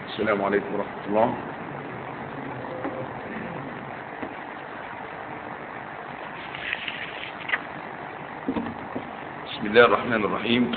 السلام عليكم ورحمة الله بسم الله الرحمن الرحيم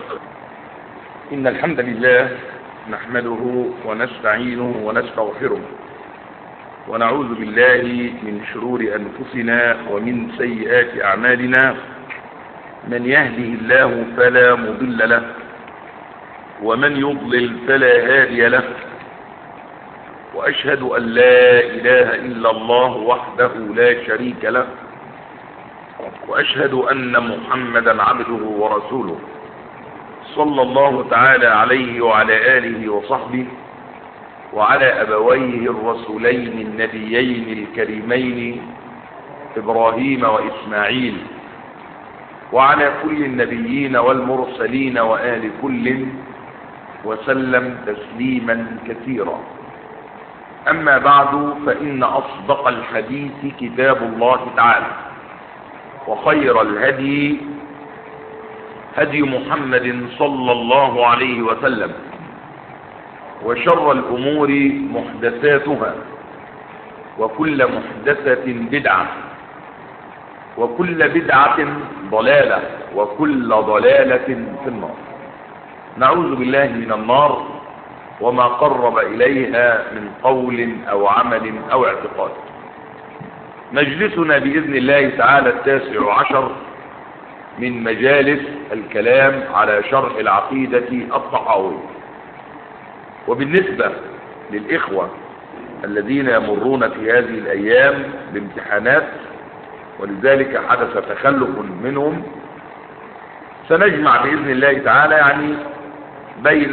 إن الحمد لله نحمده ونستعينه ونستغفره ونعوذ بالله من شرور أنفسنا ومن سيئات أعمالنا من يهده الله فلا مضل له ومن يضلل فلا هادي له وأشهد أن لا إله إلا الله وحده لا شريك له وأشهد أن محمدا عبده ورسوله صلى الله تعالى عليه وعلى آله وصحبه وعلى أبويه الرسولين النبيين الكريمين إبراهيم وإسماعيل وعلى كل النبيين والمرسلين وآل كل وسلم تسليما كثيرا أما بعد فإن أصدق الحديث كتاب الله تعالى وخير الهدي هدي محمد صلى الله عليه وسلم وشر الأمور محدثاتها وكل محدثة بدعة وكل بدعة ضلالة وكل ضلالة في النار نعوذ بالله من النار وما قرب إليها من قول أو عمل أو اعتقاد مجلسنا بإذن الله تعالى التاسع عشر من مجالس الكلام على شرح العقيدة الطحاوية وبالنسبة للإخوة الذين يمرون في هذه الأيام بامتحانات ولذلك حدث تخلف منهم سنجمع بإذن الله تعالى يعني بين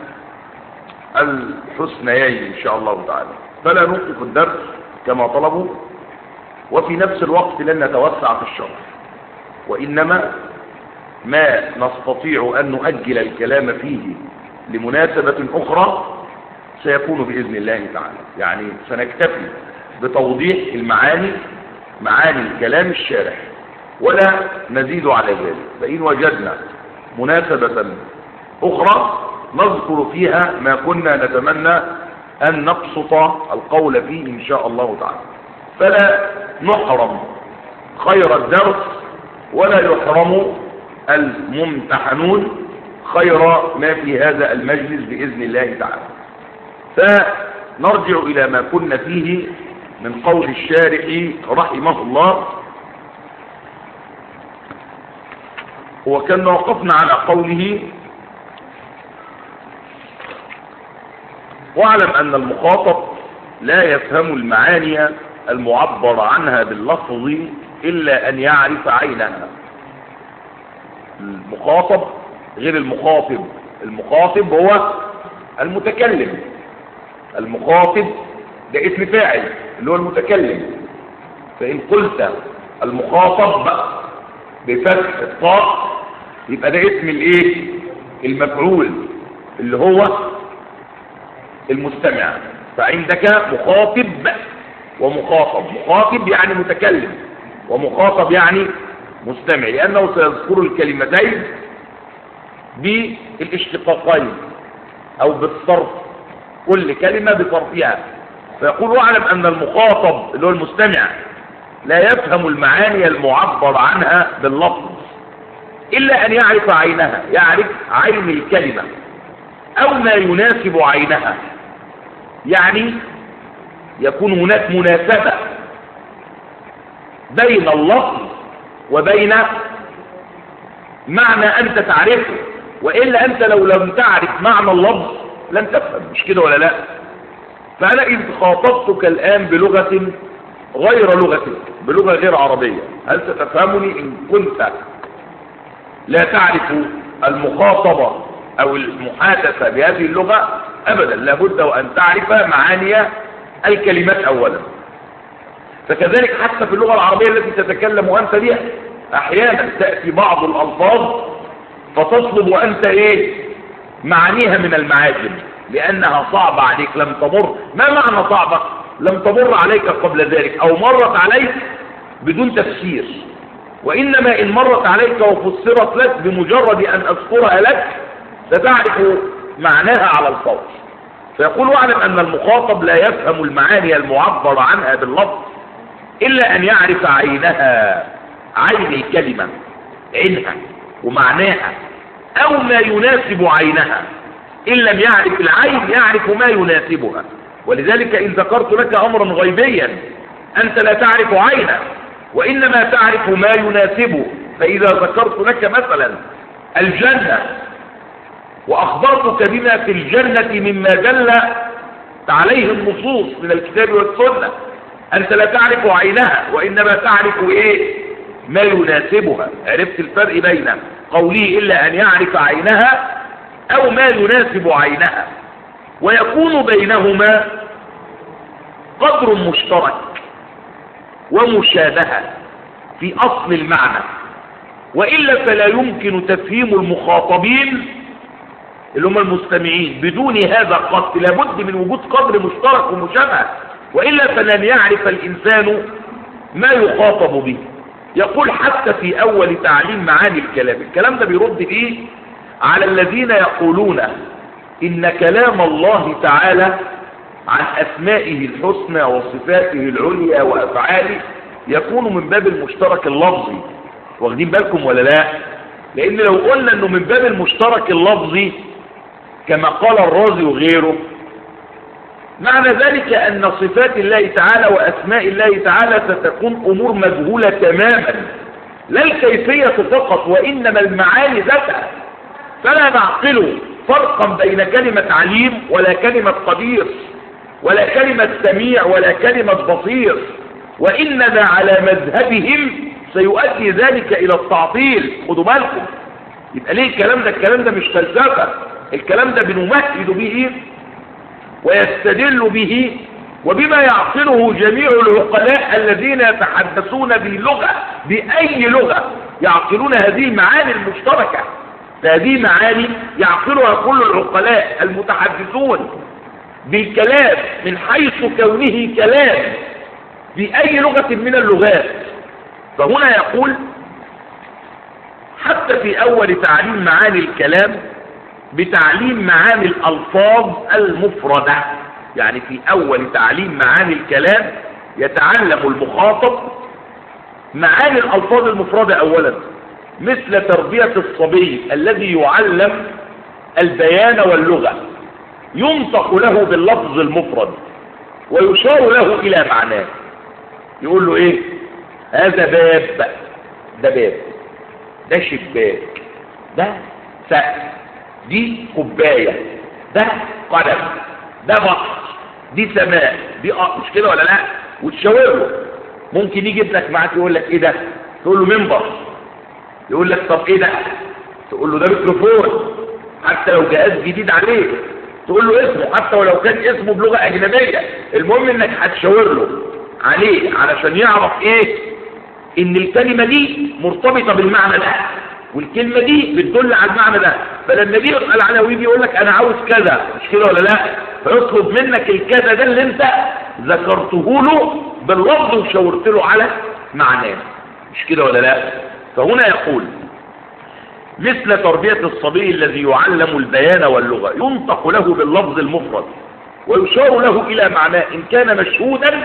الحسنيين إن شاء الله تعالى فلا نوقف الدرس كما طلبوا وفي نفس الوقت لن نتوسع في الشرح وإنما ما نستطيع أن نؤجل الكلام فيه لمناسبة أخرى سيكون بإذن الله تعالى يعني سنكتفي بتوضيح المعاني معاني الكلام الشارح ولا نزيد على ذلك فإن وجدنا مناسبة أخرى نذكر فيها ما كنا نتمنى أن نبسط القول فيه إن شاء الله تعالى فلا نحرم خير الدرس ولا يحرم الممتحنون خير ما في هذا المجلس بإذن الله تعالى فنرجع إلى ما كنا فيه من قول الشارح رحمه الله وكنا وقفنا على قوله واعلم أن المخاطب لا يفهم المعاني المعبر عنها باللفظ إلا أن يعرف عينها المخاطب غير المخاطب المخاطب هو المتكلم المخاطب ده اسم فاعل اللي هو المتكلم فإن قلت المخاطب بفتح الطاء يبقى ده اسم الايه المفعول اللي هو المستمع فعندك مخاطب ومخاطب مخاطب يعني متكلم ومخاطب يعني مستمع لأنه سيذكر الكلمتين بالاشتقاقين أو بالصرف كل كلمة بصرفها فيقول واعلم أن المخاطب اللي هو المستمع لا يفهم المعاني المعبر عنها باللفظ إلا أن يعرف عينها يعرف عين الكلمة أو ما يناسب عينها يعني يكون هناك مناسبة بين اللفظ وبين معنى أنت تعرفه وإلا أنت لو لم تعرف معنى اللفظ لن تفهم مش كده ولا لا فأنا إذ خاطبتك الآن بلغة غير لغتك بلغة غير عربية هل ستفهمني إن كنت لا تعرف المخاطبة أو المحادثة بهذه اللغة أبدا لابد وأن تعرف معاني الكلمات أولا فكذلك حتى في اللغة العربية التي تتكلم أنت بها أحيانا تأتي بعض الألفاظ فتصلب وأنت إيه معانيها من المعاجم لأنها صعبة عليك لم تمر ما معنى صعبة لم تمر عليك قبل ذلك أو مرت عليك بدون تفسير وإنما إن مرت عليك وفسرت لك بمجرد أن أذكرها لك ستعرف معناها على الفور فيقول واعلم أن المخاطب لا يفهم المعاني المعبر عنها باللفظ إلا أن يعرف عينها عين الكلمة عينها ومعناها أو ما يناسب عينها إن لم يعرف العين يعرف ما يناسبها ولذلك إن ذكرت لك أمرا غيبيا أنت لا تعرف عينه وإنما تعرف ما يناسبه فإذا ذكرت لك مثلا الجنة وأخبرتك بما في الجنة مما دل عليه النصوص من الكتاب والسنة أنت لا تعرف عينها وإنما تعرف إيه ما يناسبها عرفت الفرق بين قوله إلا أن يعرف عينها أو ما يناسب عينها ويكون بينهما قدر مشترك ومشابهة في أصل المعنى وإلا فلا يمكن تفهيم المخاطبين اللي هم المستمعين بدون هذا القصد لابد من وجود قدر مشترك ومشابهة وإلا فلن يعرف الإنسان ما يخاطب به يقول حتى في أول تعليم معاني الكلام الكلام ده بيرد فيه على الذين يقولون إن كلام الله تعالى عن أسمائه الحسنى وصفاته العليا وأفعاله يكون من باب المشترك اللفظي واخدين بالكم ولا لا لأن لو قلنا أنه من باب المشترك اللفظي كما قال الرازي وغيره معنى ذلك أن صفات الله تعالى وأسماء الله تعالى ستكون أمور مجهولة تماما لا الكيفية فقط وإنما المعاني ذاتها فلا نعقل فرقا بين كلمة عليم ولا كلمة قدير ولا كلمة سميع ولا كلمة بصير وإننا على مذهبهم سيؤدي ذلك إلى التعطيل خدوا بالكم يبقى ليه الكلام ده الكلام ده مش فلسفة الكلام ده بنمهد به ويستدل به وبما يعقله جميع العقلاء الذين يتحدثون بلغة بأي لغة يعقلون هذه المعاني المشتركة فهذه معاني يعقلها كل العقلاء المتحدثون بالكلام من حيث كونه كلام بأي لغة من اللغات فهنا يقول حتى في أول تعليم معاني الكلام بتعليم معاني الألفاظ المفردة يعني في أول تعليم معاني الكلام يتعلم المخاطب معاني الألفاظ المفردة أولا مثل تربية الصبي الذي يعلم البيان واللغة ينطق له باللفظ المفرد ويشار له إلى معناه يقول له إيه هذا باب ده باب ده شباك ده سقف دي كوبايه ده قدم ده بحر دي سماء دي أرض مش كده ولا لا وتشاور له ممكن يجي ابنك معاك يقول لك ايه ده تقول له منبر يقول لك طب ايه ده تقول له ده ميكروفون حتى لو جهاز جديد عليه تقول له اسمه حتى ولو كان اسمه بلغه اجنبيه المهم انك هتشاور له عليه علشان يعرف ايه ان الكلمه دي مرتبطه بالمعنى ده والكلمة دي بتدل على المعنى ده فلما دي يسأل عليها ويجي يقول لك انا عاوز كذا مش كده ولا لا فيطلب منك الكذا ده اللي انت ذكرته له باللفظ وشاورت له على معناه مش كده ولا لا فهنا يقول مثل تربية الصبي الذي يعلم البيان واللغة ينطق له باللفظ المفرد ويشار له إلى معناه إن كان مشهودا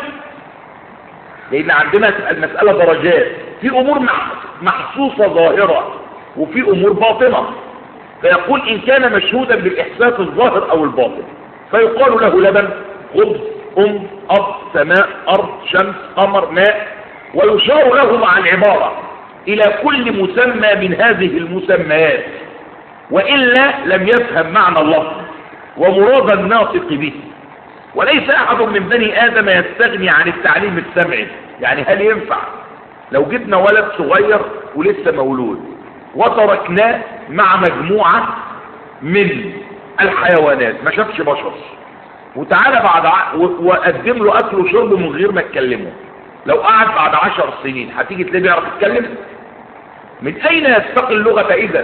لأن عندنا المسألة درجات في أمور محسوسة ظاهرة وفي امور باطنة فيقول ان كان مشهودا بالاحساس الظاهر او الباطن فيقال له لبن خبز ام اب سماء ارض شمس قمر ماء ويشار له مع العبارة الى كل مسمى من هذه المسميات والا لم يفهم معنى اللفظ ومراد الناطق به وليس احد من بني ادم يستغني عن التعليم السمعي يعني هل ينفع لو جبنا ولد صغير ولسه مولود وتركناه مع مجموعة من الحيوانات ما شافش بشر وتعالى بعد ع... وقدم له اكل وشرب من غير ما تكلمه لو قعد بعد عشر سنين هتيجي تلاقيه بيعرف يتكلم من اين يستقي اللغة اذا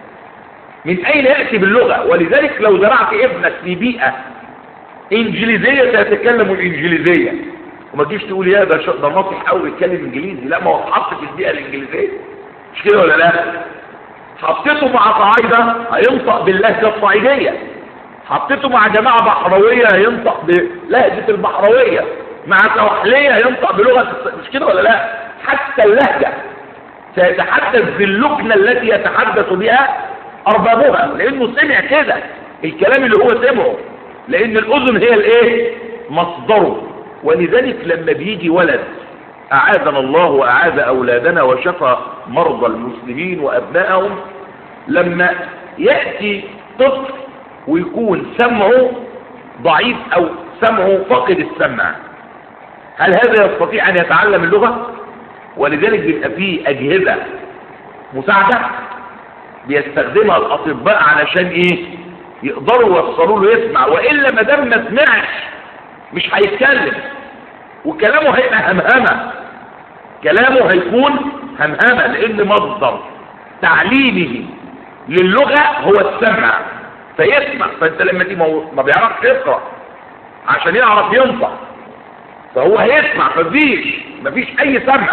من اين يأتي باللغة ولذلك لو زرعت ابنك في بيئة انجليزية سيتكلم الانجليزية وما تجيش تقول يا ده ده ناطح قوي يتكلم انجليزي لا ما هو اتحط في البيئة الانجليزية مش كده ولا لا حطيته مع صعايدة هينطق باللهجة الصعيدية حطيته مع جماعة بحروية ينطق بلهجة البحروية مع سواحلية ينطق بلغة الس- مش كده ولا لا حتى اللهجة سيتحدث باللكنة التي يتحدث بها أربابها لأنه سمع كده الكلام اللي هو سمعه لأن الأذن هي الإيه مصدره ولذلك لما بيجي ولد أعاذنا الله وأعاذ أولادنا وشفى مرضى المسلمين وأبنائهم لما يأتي طفل ويكون سمعه ضعيف أو سمعه فقد السمع هل هذا يستطيع أن يتعلم اللغة ولذلك بيبقى فيه أجهزة مساعدة بيستخدمها الأطباء علشان إيه يقدروا يوصلوا له يسمع وإلا ما دام ما سمعش مش هيتكلم وكلامه هيبقى همهمة كلامه هيكون همهمة لأن مصدر تعليمه للغة هو السمع فيسمع فانت لما تيجي ما هو ما بيعرفش يقرأ عشان يعرف ينطق فهو هيسمع مفيش مفيش اي سمع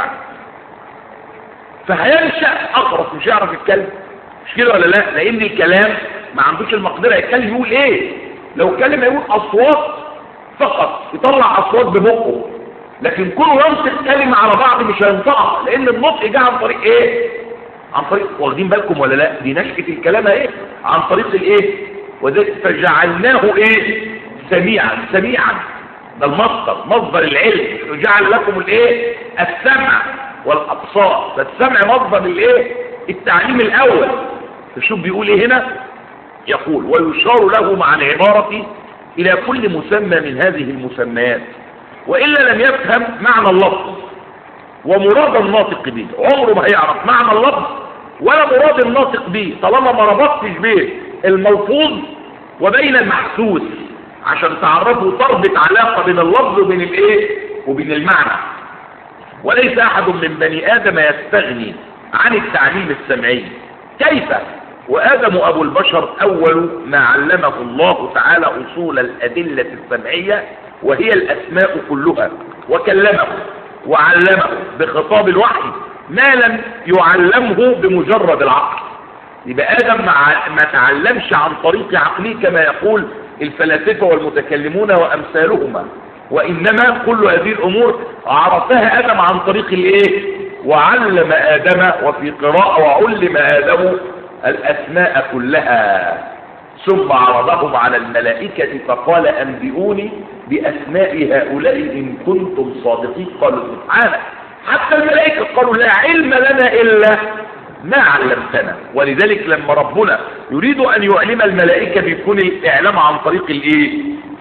فهينشأ اقرص مش هيعرف يتكلم مش كده ولا لا لان الكلام ما عندوش المقدرة يتكلم يقول ايه لو اتكلم هيقول اصوات فقط يطلع اصوات ببقه لكن كله ينطق كلمة على بعض مش هينطقها لان النطق جه عن طريق ايه عن طريق واخدين بالكم ولا لا دي نشأة الكلام ايه عن طريق الايه وذلك فجعلناه ايه سميعا سميعا ده المصدر مصدر العلم جعل لكم الايه السمع والابصار فالسمع مصدر الايه التعليم الاول تشوف بيقول ايه هنا يقول ويشار له مع العبارة الى كل مسمى من هذه المسميات والا لم يفهم معنى اللفظ ومراد الناطق به عمره ما هيعرف معنى اللفظ ولا مراد الناطق به طالما ما ربطتش بين الملفوظ وبين المحسوس عشان تعرفوا تربط علاقة بين اللفظ وبين الايه وبين المعنى وليس احد من بني ادم يستغني عن التعليم السمعي كيف وادم ابو البشر اول ما علمه الله تعالى اصول الادلة السمعية وهي الاسماء كلها وكلمه وعلمه بخطاب الوحي ما لم يعلمه بمجرد العقل يبقى ادم ما ما تعلمش عن طريق عقله كما يقول الفلاسفه والمتكلمون وامثالهما وانما كل هذه الامور عرفها ادم عن طريق الايه وعلم ادم وفي قراءه وعلم ادم الاسماء كلها ثم عرضهم على الملائكة فقال أنبئوني بأسماء هؤلاء إن كنتم صادقين قالوا سبحانك حتى الملائكة قالوا لا علم لنا إلا ما علمتنا ولذلك لما ربنا يريد أن يعلم الملائكة بيكون الإعلام عن طريق الإيه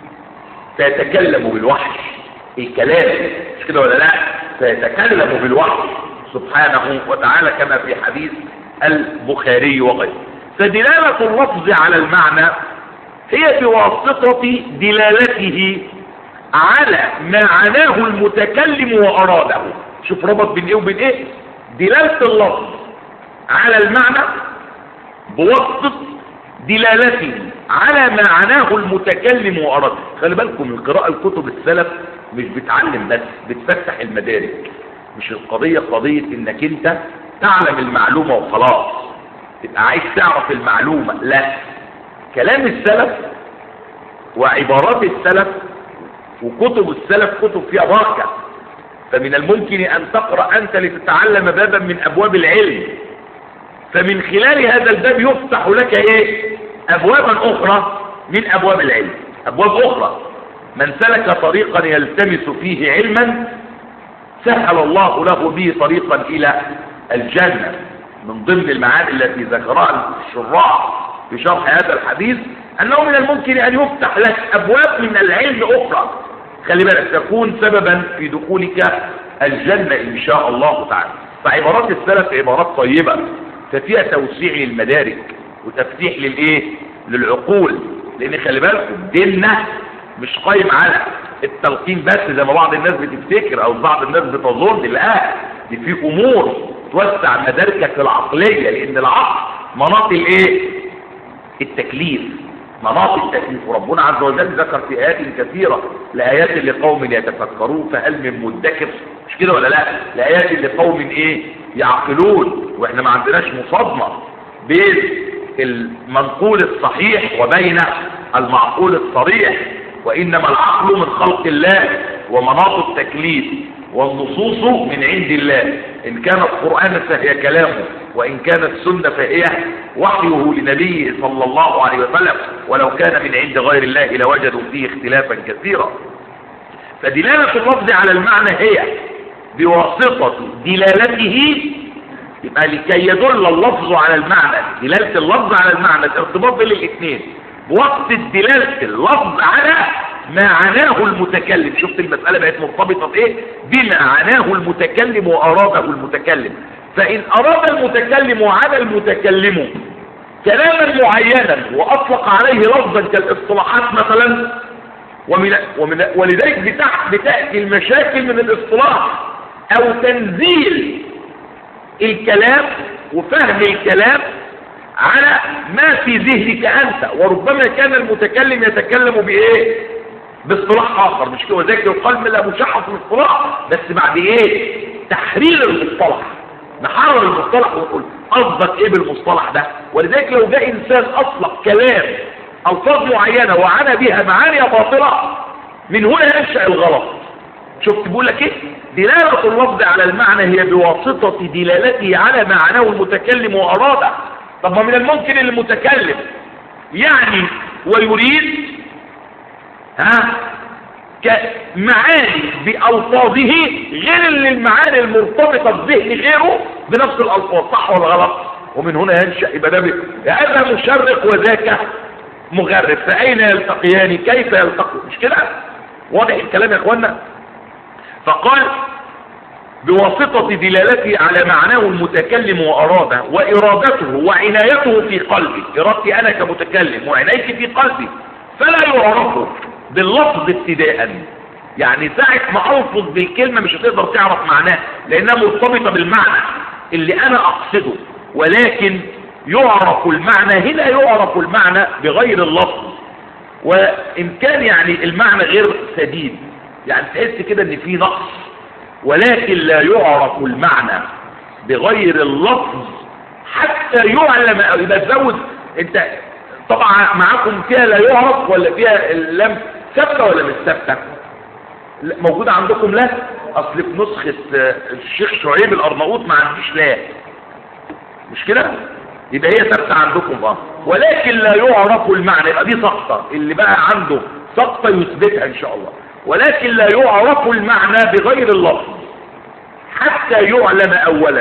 سيتكلم بالوحي الكلام مش كده ولا لا سيتكلم بالوحي سبحانه وتعالى كما في حديث البخاري وغيره فدلالة اللفظ على المعنى هي بواسطة دلالته على ما عناه المتكلم وأراده شوف ربط بين ايه وبين ايه دلالة اللفظ على المعنى بواسطة دلالته على ما عناه المتكلم وأراده خلي بالكم من قراءة الكتب السلف مش بتعلم بس بتفتح المدارك مش القضية قضية انك انت تعلم المعلومة وخلاص تبقى عايز تعرف المعلومة لا كلام السلف وعبارات السلف وكتب السلف كتب فيها بركة فمن الممكن أن تقرأ أنت لتتعلم بابا من أبواب العلم فمن خلال هذا الباب يفتح لك إيه أبوابا أخرى من أبواب العلم أبواب أخرى من سلك طريقا يلتمس فيه علما سهل الله له به طريقا إلى الجنة من ضمن المعاني التي ذكرها الشراح في شرح هذا الحديث أنه من الممكن أن يفتح لك أبواب من العلم أخرى خلي بالك تكون سببا في دخولك الجنة إن شاء الله تعالى فعبارات السلف عبارات طيبة ففيها توسيع للمدارك وتفتيح للإيه للعقول لأن خلي بالكم ديننا مش قايم على التلقين بس زي ما بعض الناس بتفتكر أو بعض الناس بتظن لا دي في أمور توسع مداركك العقلية لأن العقل مناط الإيه التكليف مناط التكليف وربنا عز وجل ذكر في آيات كثيرة لآيات لقوم يتفكرون فهل من مدكر مش كده ولا لا لآيات لقوم ايه يعقلون واحنا ما عندناش مصادمة بين المنقول الصحيح وبين المعقول الصريح وإنما العقل من خلق الله ومناط التكليف والنصوص من عند الله إن كان القرآن فهي كلامه وإن كانت السنة فهي وحيه لنبيه صلى الله عليه وسلم ولو كان من عند غير الله لوجدوا فيه اختلافا كثيرا فدلالة اللفظ على المعنى هي بواسطة دلالته يبقى لكي يدل اللفظ على المعنى دلالة اللفظ على المعنى الارتباط بين الاثنين بواسطة دلالة اللفظ على ما عناه المتكلم شفت المسألة بقت مرتبطة بايه بما عناه المتكلم وأراده المتكلم فإن أراد المتكلم وعلى المتكلم كلاما معينا وأطلق عليه لفظا كالاصطلاحات مثلا ومن ومن ولذلك بتاع بتأتي المشاكل من الاصطلاح أو تنزيل الكلام وفهم الكلام على ما في ذهنك أنت وربما كان المتكلم يتكلم بإيه باصطلاح آخر مش كده ذلك يقال من لا مشحف في الاصطلاح بس بعد إيه تحرير المصطلح نحرر المصطلح ونقول قصدك إيه بالمصطلح ده ولذلك لو جاء إنسان أطلق كلام ألفاظ معينة وعنى بها معاني باطلة من هنا ينشأ الغلط شفت بقول لك ايه دلالة اللفظ على المعنى هي بواسطة دلالته على ما معناه المتكلم وأراده طب ما من الممكن المتكلم يعني ويريد ها كمعاني بألفاظه غير اللي المعاني المرتبطة بذهن غيره بنفس الألفاظ صح ولا غلط ومن هنا ينشأ يبقى ده هذا مشرق وذاك مغرب فأين يلتقيان كيف يلتقوا مش كده واضح الكلام يا اخوانا فقال بواسطة دلالته على معناه المتكلم وأراده وإرادته وعنايته في قلبي إرادتي أنا كمتكلم وعنايتي في قلبي فلا يعرف باللفظ ابتداء يعني ساعة ما ألفظ بالكلمة مش هتقدر تعرف معناه لأنها مرتبطة بالمعنى اللي أنا أقصده ولكن يعرف المعنى هنا يعرف المعنى بغير اللفظ وإن كان يعني المعنى غير سديد يعني تحس كده ان في نقص ولكن لا يعرف المعنى بغير اللفظ حتى يعلم او يبقى تزود انت طبعا معاكم فيها لا يعرف ولا فيها اللام ثابته ولا مش ثابته موجوده عندكم لا اصل في نسخه الشيخ شعيب الارناؤوط ما عنديش لا مش كده يبقى هي ثابته عندكم اه ولكن لا يعرف المعنى يبقى دي سقطه اللي بقى عنده سقطه يثبتها ان شاء الله ولكن لا يعرف المعنى بغير اللفظ حتى يعلم اولا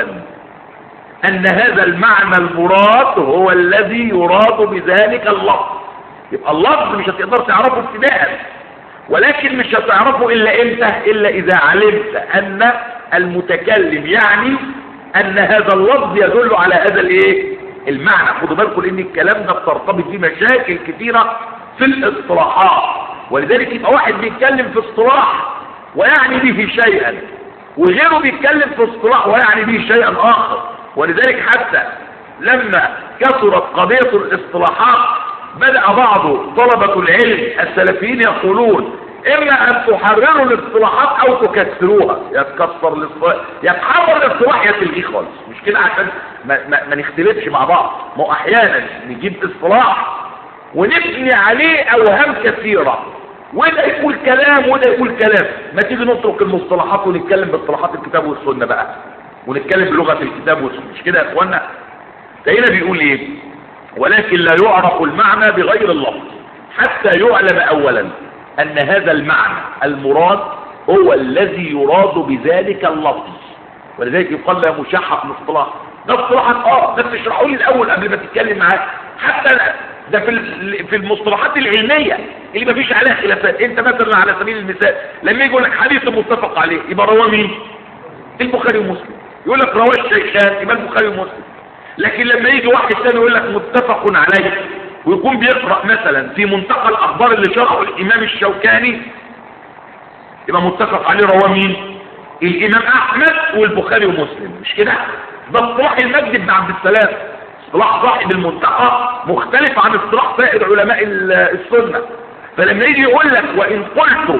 ان هذا المعنى المراد هو الذي يراد بذلك اللفظ يبقى اللفظ مش هتقدر تعرفه ابتداء ولكن مش هتعرفه الا امتى الا اذا علمت ان المتكلم يعني ان هذا اللفظ يدل على هذا الايه المعنى خدوا بالكم ان الكلام ده بترتبط فيه مشاكل كثيره في الاصطلاحات ولذلك يبقى واحد بيتكلم في اصطلاح ويعني به شيئا وغيره بيتكلم في اصطلاح ويعني به شيئا اخر ولذلك حتى لما كثرت قضية الاصطلاحات بدأ بعض طلبة العلم السلفيين يقولون اما ان تحرروا الاصطلاحات او تكسروها يا تكسر الاصطلاح يا تحرر الاصطلاح يا تلغيه خالص مش كده عشان ما, ما, ما نختلفش مع بعض ما هو احيانا نجيب اصطلاح ونبني عليه اوهام كثيرة وده يقول كلام وده يقول كلام ما تيجي نترك المصطلحات ونتكلم باصطلاحات الكتاب والسنة بقى ونتكلم بلغة الكتاب والسنة مش كده يا اخوانا هنا بيقول ايه ولكن لا يعرف المعنى بغير اللفظ حتى يعلم اولا ان هذا المعنى المراد هو الذي يراد بذلك اللفظ ولذلك يقال له مشحف من اصطلاح ده اصطلاحات اه بس اشرحوا لي الاول قبل ما تتكلم معاه حتى ده في في المصطلحات العلميه اللي ما فيش عليها خلافات انت مثلا على سبيل المثال لما يجي يقول لك حديث متفق عليه يبقى رواه مين البخاري ومسلم يقول لك رواه الشيخان يبقى البخاري ومسلم لكن لما يجي واحد ثاني يقول لك متفق عليه ويكون بيقرأ مثلا في منتقى الأخبار اللي شرحه الإمام الشوكاني يبقى متفق عليه رواه مين الإمام أحمد والبخاري ومسلم مش كده ده اصطلاح المجد بن عبد السلام اصطلاح صاحب المنتقى مختلف عن اصطلاح سائر علماء السنة فلما يجي يقول لك وإن قلت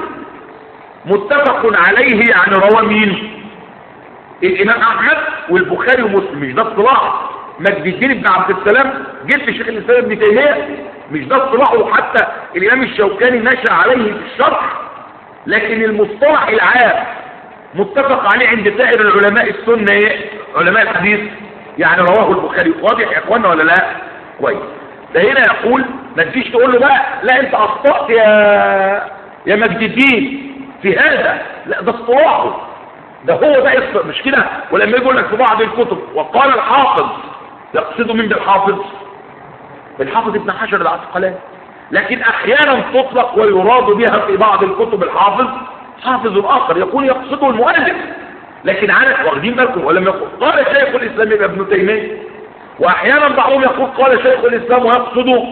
متفق عليه يعني رواه مين الإمام أحمد والبخاري ومسلم مش ده اصطلاح مجد الدين بن عبد السلام جد شيخ الاسلام ابن تيميه مش ده اصطلاحه حتى الامام الشوكاني نشا عليه في الشرح لكن المصطلح العام متفق عليه عند سائر العلماء السنه ايه علماء الحديث يعني رواه البخاري واضح يا اخوانا ولا لا كويس ده هنا يقول ما تجيش تقول له بقى لا انت اخطات يا يا مجد الدين في هذا لا ده اصطلاحه ده هو ده يص- مش كده ولما يجي يقول لك في بعض الكتب وقال الحافظ يقصد من بالحافظ بالحافظ ابن حجر العسقلاني لكن احيانا تطلق ويراد بها في بعض الكتب الحافظ حافظ اخر يقول يقصده المؤلف لكن عارف واخدين بالكم ولم يقول قال شيخ الاسلام ابن تيميه واحيانا بعضهم يقول قال شيخ الاسلام ويقصد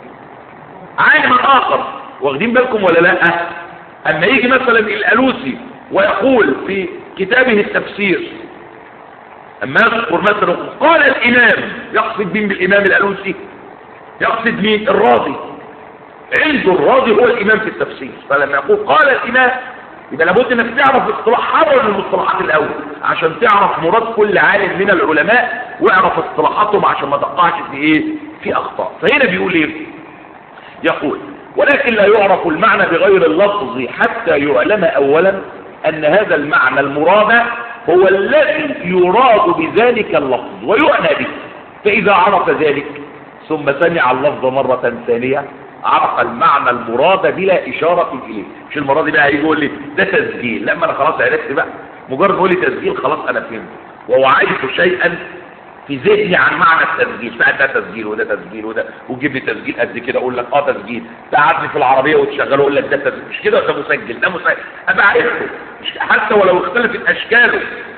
عالما اخر واخدين بالكم ولا لا اما يجي مثلا الالوسي ويقول في كتابه التفسير اما يذكر مثلا قال الامام يقصد مين بالامام الالوسي يقصد مين الراضي عنده الراضي هو الامام في التفسير فلما يقول قال الامام يبقى لابد انك تعرف اصطلاح حرر من المصطلحات الاول عشان تعرف مراد كل عالم من العلماء واعرف اصطلاحاتهم عشان ما تقعش في ايه في اخطاء فهنا بيقول ايه يقول ولكن لا يعرف المعنى بغير اللفظ حتى يعلم اولا ان هذا المعنى المراد هو الذي يراد بذلك اللفظ ويعنى به فاذا عرف ذلك ثم سمع اللفظ مرة ثانية عرف المعنى المراد بلا إشارة إليه مش المراد بقى هيجي يقول لي ده تسجيل لما أنا خلاص عرفت بقى مجرد يقول لي تسجيل خلاص أنا فهمت ووعيت شيئا في ذهني عن معنى التسجيل ساعة ده تسجيل وده تسجيل وده وتجيب لي تسجيل قد كده اقول لك اه تسجيل تقعدني في العربيه وتشغله اقول لك ده تسجيل مش كده ده مسجل ده مسجل ابقى عرفته مش حتى ولو اختلفت اشكاله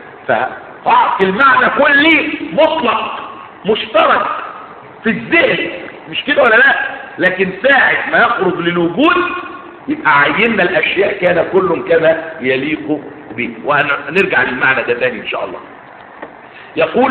فقع المعنى كلي مطلق مشترك في الذهن مش كده ولا لا لكن ساعة ما يخرج للوجود يبقى عيننا الاشياء كان كل كما يليق به وهنرجع للمعنى ده تاني ان شاء الله يقول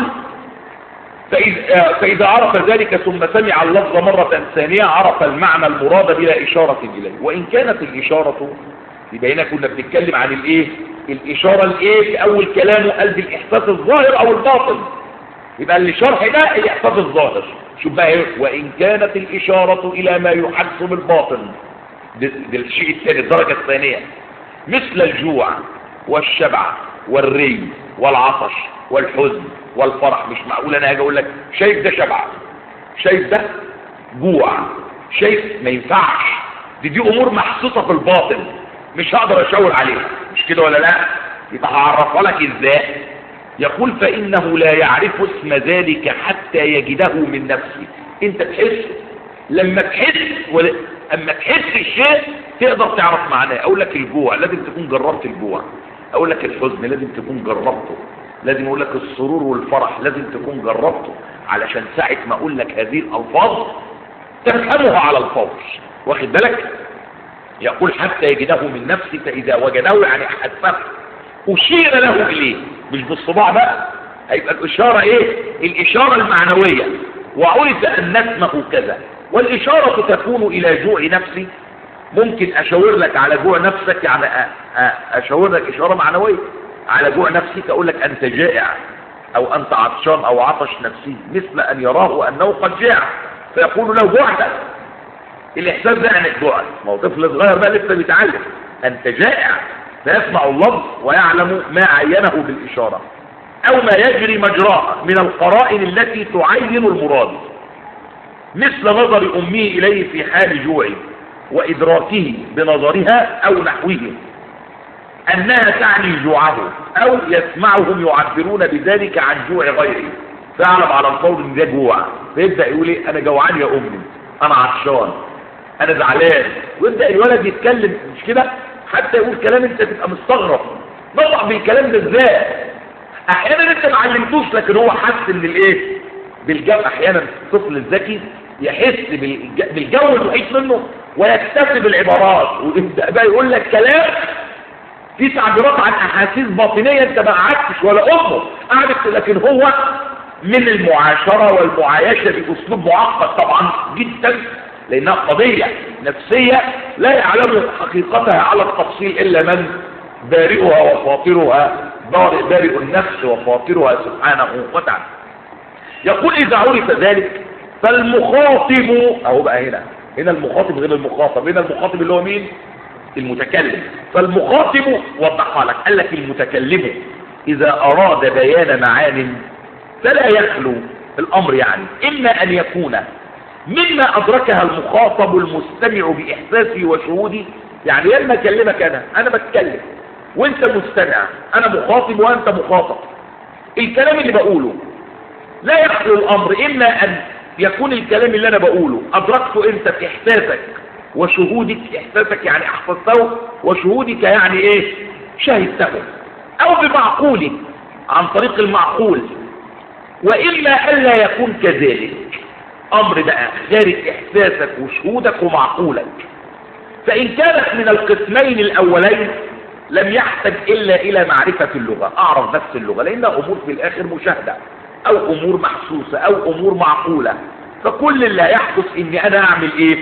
فإذا, فإذا عرف ذلك ثم سمع اللفظ مرة ثانية عرف المعنى المراد بلا إشارة إليه وإن كانت الإشارة يبقى هنا كنا بنتكلم عن الإيه الإشارة الإيه في أول كلامه قال بالإحساس الظاهر أو الباطن يبقى الشرح ده الإحساس الظاهر شوف بقى إيه وإن كانت الإشارة إلى ما يحس بالباطن ده, ده الشيء الثاني الدرجة الثانية مثل الجوع والشبع والري والعطش والحزن والفرح مش معقول انا هاجي اقول لك شايف ده شبع شايف ده جوع شايف ما ينفعش دي دي امور محسوسه في الباطن مش هقدر اشاور عليها مش كده ولا لا يبقى هعرفها لك ازاي يقول فانه لا يعرف اسم ذلك حتى يجده من نفسه انت تحس لما تحس ولا اما تحس الشيء تقدر تعرف معناه اقول لك الجوع لازم تكون جربت الجوع اقول لك الحزن لازم تكون جربته لازم اقول لك السرور والفرح لازم تكون جربته علشان ساعة ما اقول لك هذه الالفاظ تفهمها على الفور واخد بالك يقول حتى يجده من نفسه فاذا وجده يعني حسبه اشير له اليه مش بالصباع بقى هيبقى الاشارة ايه الاشارة المعنوية وعرف ان اسمه كذا والاشارة تكون الى جوع نفسي ممكن اشاور لك على جوع نفسك يعني اشاور لك اشارة معنوية على جوع نفسك اقول لك انت جائع او انت عطشان او عطش نفسي مثل ان يراه انه قد جاع فيقول له جوعت الاحساس ده يعني جوعت ما هو طفل صغير بقى لسه بيتعلم انت جائع فيسمع اللفظ ويعلم ما عينه بالاشاره او ما يجري مجراه من القرائن التي تعين المراد مثل نظر امه اليه في حال جوعه وادراكه بنظرها او نحوه انها تعني جوعه او يسمعهم يعبرون بذلك عن جوع غيره فاعلم على القول ان ده جوع فيبدا يقول ايه انا جوعان يا امي انا عطشان انا زعلان ويبدا الولد يتكلم مش كده حتى يقول كلام انت تبقى مستغرب نطق بالكلام ده ازاي احيانا انت ما علمتوش لكن هو حس ان الايه بالجو احيانا الطفل الذكي يحس بالجو المحيط منه ويكتسب العبارات ويبدا بقى يقول لك كلام في تعبيرات عن احاسيس باطنيه انت ما قعدتش ولا امه قعدت لكن هو من المعاشره والمعايشه باسلوب معقد طبعا جدا لانها قضيه نفسيه لا يعلم حقيقتها على التفصيل الا من بارئها وفاطرها بارئ, بارئ النفس وفاطرها سبحانه وتعالى يقول إذا عرف ذلك فالمخاطب أهو بقى هنا هنا المخاطب غير المخاطب هنا المخاطب اللي هو مين المتكلم فالمخاطب وضحها لك قال لك المتكلم إذا أراد بيان معان فلا يخلو الأمر يعني إما أن يكون مما أدركها المخاطب المستمع بإحساسه وشهوده يعني لما أكلمك أنا أنا بتكلم وأنت مستمع أنا مخاطب وأنت مخاطب الكلام اللي بقوله لا يخلو الأمر إما أن يكون الكلام اللي أنا بقوله أدركته أنت بإحساسك وشهودك إحساسك يعني أحسسته وشهودك يعني إيه شهدته أو بمعقولك عن طريق المعقول وإلا ألا يكون كذلك أمر بقى خارج إحساسك وشهودك ومعقولك فإن كانت من القسمين الأولين لم يحتج إلا إلى معرفة اللغة أعرف بس اللغة لأنها أمور في الآخر مشاهدة أو أمور محسوسة أو أمور معقولة فكل اللي هيحدث إني أنا أعمل إيه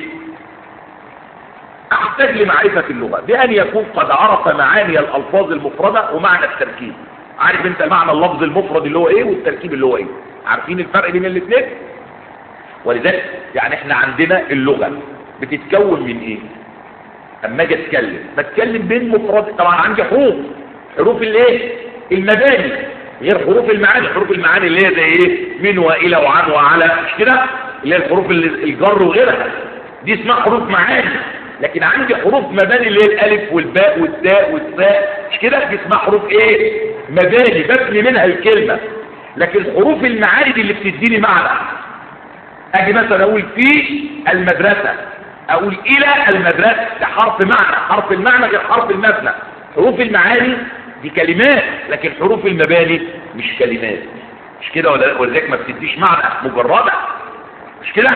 أحتاج لمعرفة اللغة بأن يكون قد عرف معاني الألفاظ المفردة ومعنى التركيب عارف انت معنى اللفظ المفرد اللي هو ايه والتركيب اللي هو ايه عارفين الفرق بين الاثنين ولذلك يعني احنا عندنا اللغة بتتكون من ايه اما اجي اتكلم بتكلم بين مفرد طبعا عندي حروف حروف الايه المباني غير حروف المعاني حروف المعاني اللي هي زي ايه من والى وعن وعلى مش كده اللي هي الحروف اللي الجر وغيرها دي اسمها حروف معاني لكن عندي حروف مباني اللي هي الالف والباء والتاء والثاء مش كده دي اسمها حروف ايه مباني ببني منها الكلمة لكن حروف المعاني دي اللي بتديني معنى اجي مثلا اقول في المدرسة اقول الى المدرسة ده حرف معنى حرف المعنى غير حرف المبنى حروف المعاني دي كلمات لكن حروف المباني مش كلمات مش كده ولا ولذلك ما بتديش معنى مجردة مش كده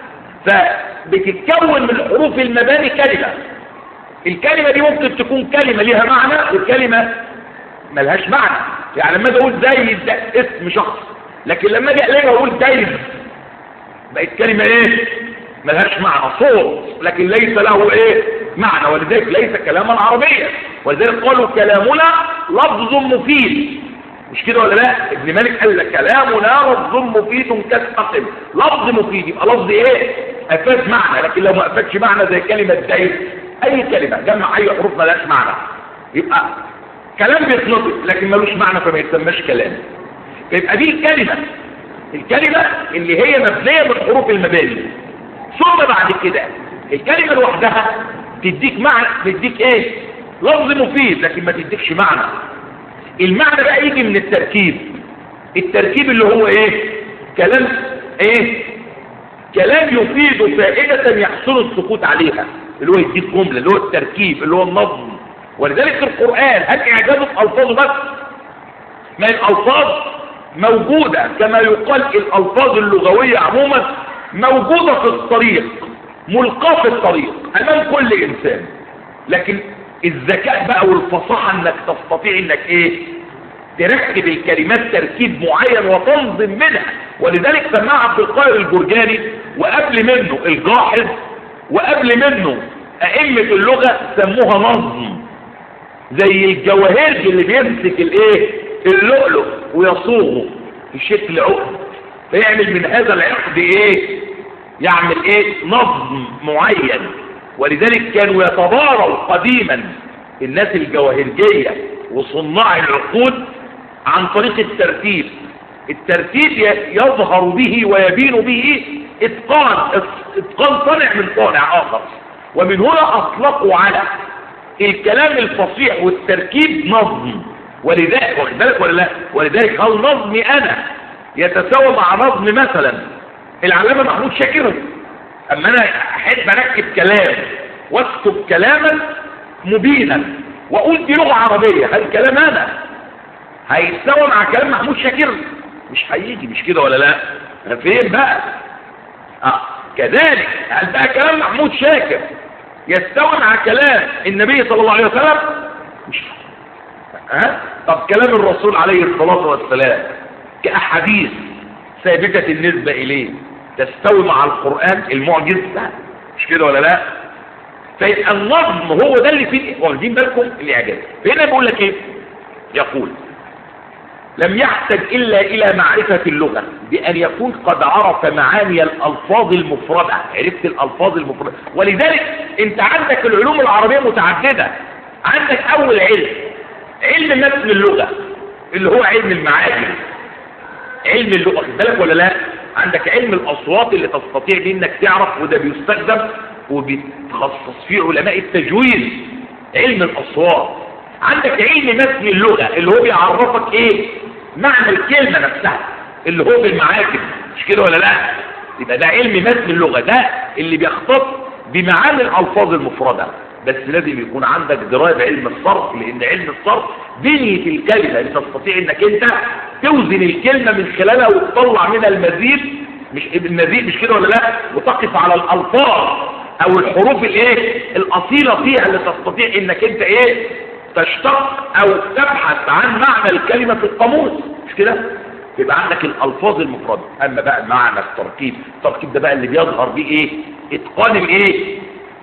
فبتتكون من حروف المباني كلمة الكلمة دي ممكن تكون كلمة ليها معنى وكلمة ملهاش معنى يعني لما اجي اقول زيد ده اسم شخص لكن لما اجي اقلبها اقول زيد بقت كلمة ايه ملهاش معنى صوت لكن ليس له ايه معنى ولذلك ليس كلاما عربيا ولذلك قالوا كلامنا لفظ مفيد مش كده ولا لا ابن مالك قال لك كلامنا لفظ مفيد كالتقم لفظ مفيد يبقى لفظ ايه افاد معنى لكن لو ما افادش معنى زي كلمة زيد اي كلمة جمع اي حروف ملهاش معنى يبقى كلام بيتنطق لكن ملوش معنى فما يتسماش كلام فيبقى دي الكلمة الكلمة اللي هي مبنية من حروف المباني ثم بعد كده الكلمة لوحدها تديك معنى تديك ايه لفظ مفيد لكن ما تديكش معنى المعنى بقى يجي من التركيب التركيب اللي هو ايه كلام ايه كلام يفيد فائدة يحصل السكوت عليها اللي هو يديك جملة اللي هو التركيب اللي هو النظم ولذلك القرآن هل إعجاز ألفاظه بس ما الألفاظ موجودة كما يقال الألفاظ اللغوية عموما موجودة في الطريق ملقاة في الطريق أمام كل إنسان لكن الذكاء بقى والفصاحة انك تستطيع انك ايه تركب الكلمات تركيب معين وتنظم منها ولذلك سماها عبد القاهر الجرجاني وقبل منه الجاحظ وقبل منه ائمة اللغة سموها نظم زي الجواهرج اللي بيمسك الايه اللؤلؤ ويصوغه في شكل عقد فيعمل من هذا العقد ايه يعمل ايه نظم معين ولذلك كانوا يتباروا قديما الناس الجواهرجية وصناع العقود عن طريق الترتيب الترتيب يظهر به ويبين به اتقان اتقان صنع من صانع اخر ومن هنا اطلقوا على الكلام الفصيح والتركيب نظم ولذلك واخد بالك ولا لا ولذلك هل نظمي انا يتساوى مع نظم مثلا العلامه محمود شاكر اما انا احب اركب كلام واكتب كلاما مبينا واقول دي لغه عربيه هل كلام انا هيتساوى مع كلام محمود شاكر مش هيجي مش كده ولا لا فين بقى اه كذلك هل بقى كلام محمود شاكر يستوي مع كلام النبي صلى الله عليه وسلم مش ها طب كلام الرسول عليه الصلاة والسلام كأحاديث ثابتة النسبة إليه تستوي مع القرآن المعجز لا مش كده ولا لا فيبقى النظم هو ده اللي فيه واخدين بالكم الإعجاز هنا بيقول لك ايه يقول لم يحتج إلا إلى معرفة اللغة بأن يكون قد عرف معاني الألفاظ المفردة عرفت الألفاظ المفردة ولذلك أنت عندك العلوم العربية متعددة عندك أول علم علم متن اللغة اللي هو علم المعاني علم اللغة خد بالك ولا لا عندك علم الأصوات اللي تستطيع بيه انك تعرف وده بيستخدم وبيتخصص فيه علماء التجويد علم الأصوات عندك علم متن اللغة اللي هو بيعرفك ايه معنى الكلمة نفسها اللي هو بالمعاجم مش كده ولا لا يبقى ده علم متن اللغة ده اللي بيختص بمعاني الألفاظ المفردة بس لازم يكون عندك دراية بعلم الصرف لأن علم الصرف بنية الكلمة اللي تستطيع انك انت توزن الكلمة من خلالها وتطلع منها المزيد مش المزيد مش كده ولا لا وتقف على الألفاظ او الحروف الايه الاصيلة فيها اللي تستطيع انك انت ايه تشتق او تبحث عن معنى الكلمة في القاموس مش كده يبقى عندك الالفاظ المفردة اما بقى معنى التركيب التركيب ده بقى اللي بيظهر بيه ايه اتقان الايه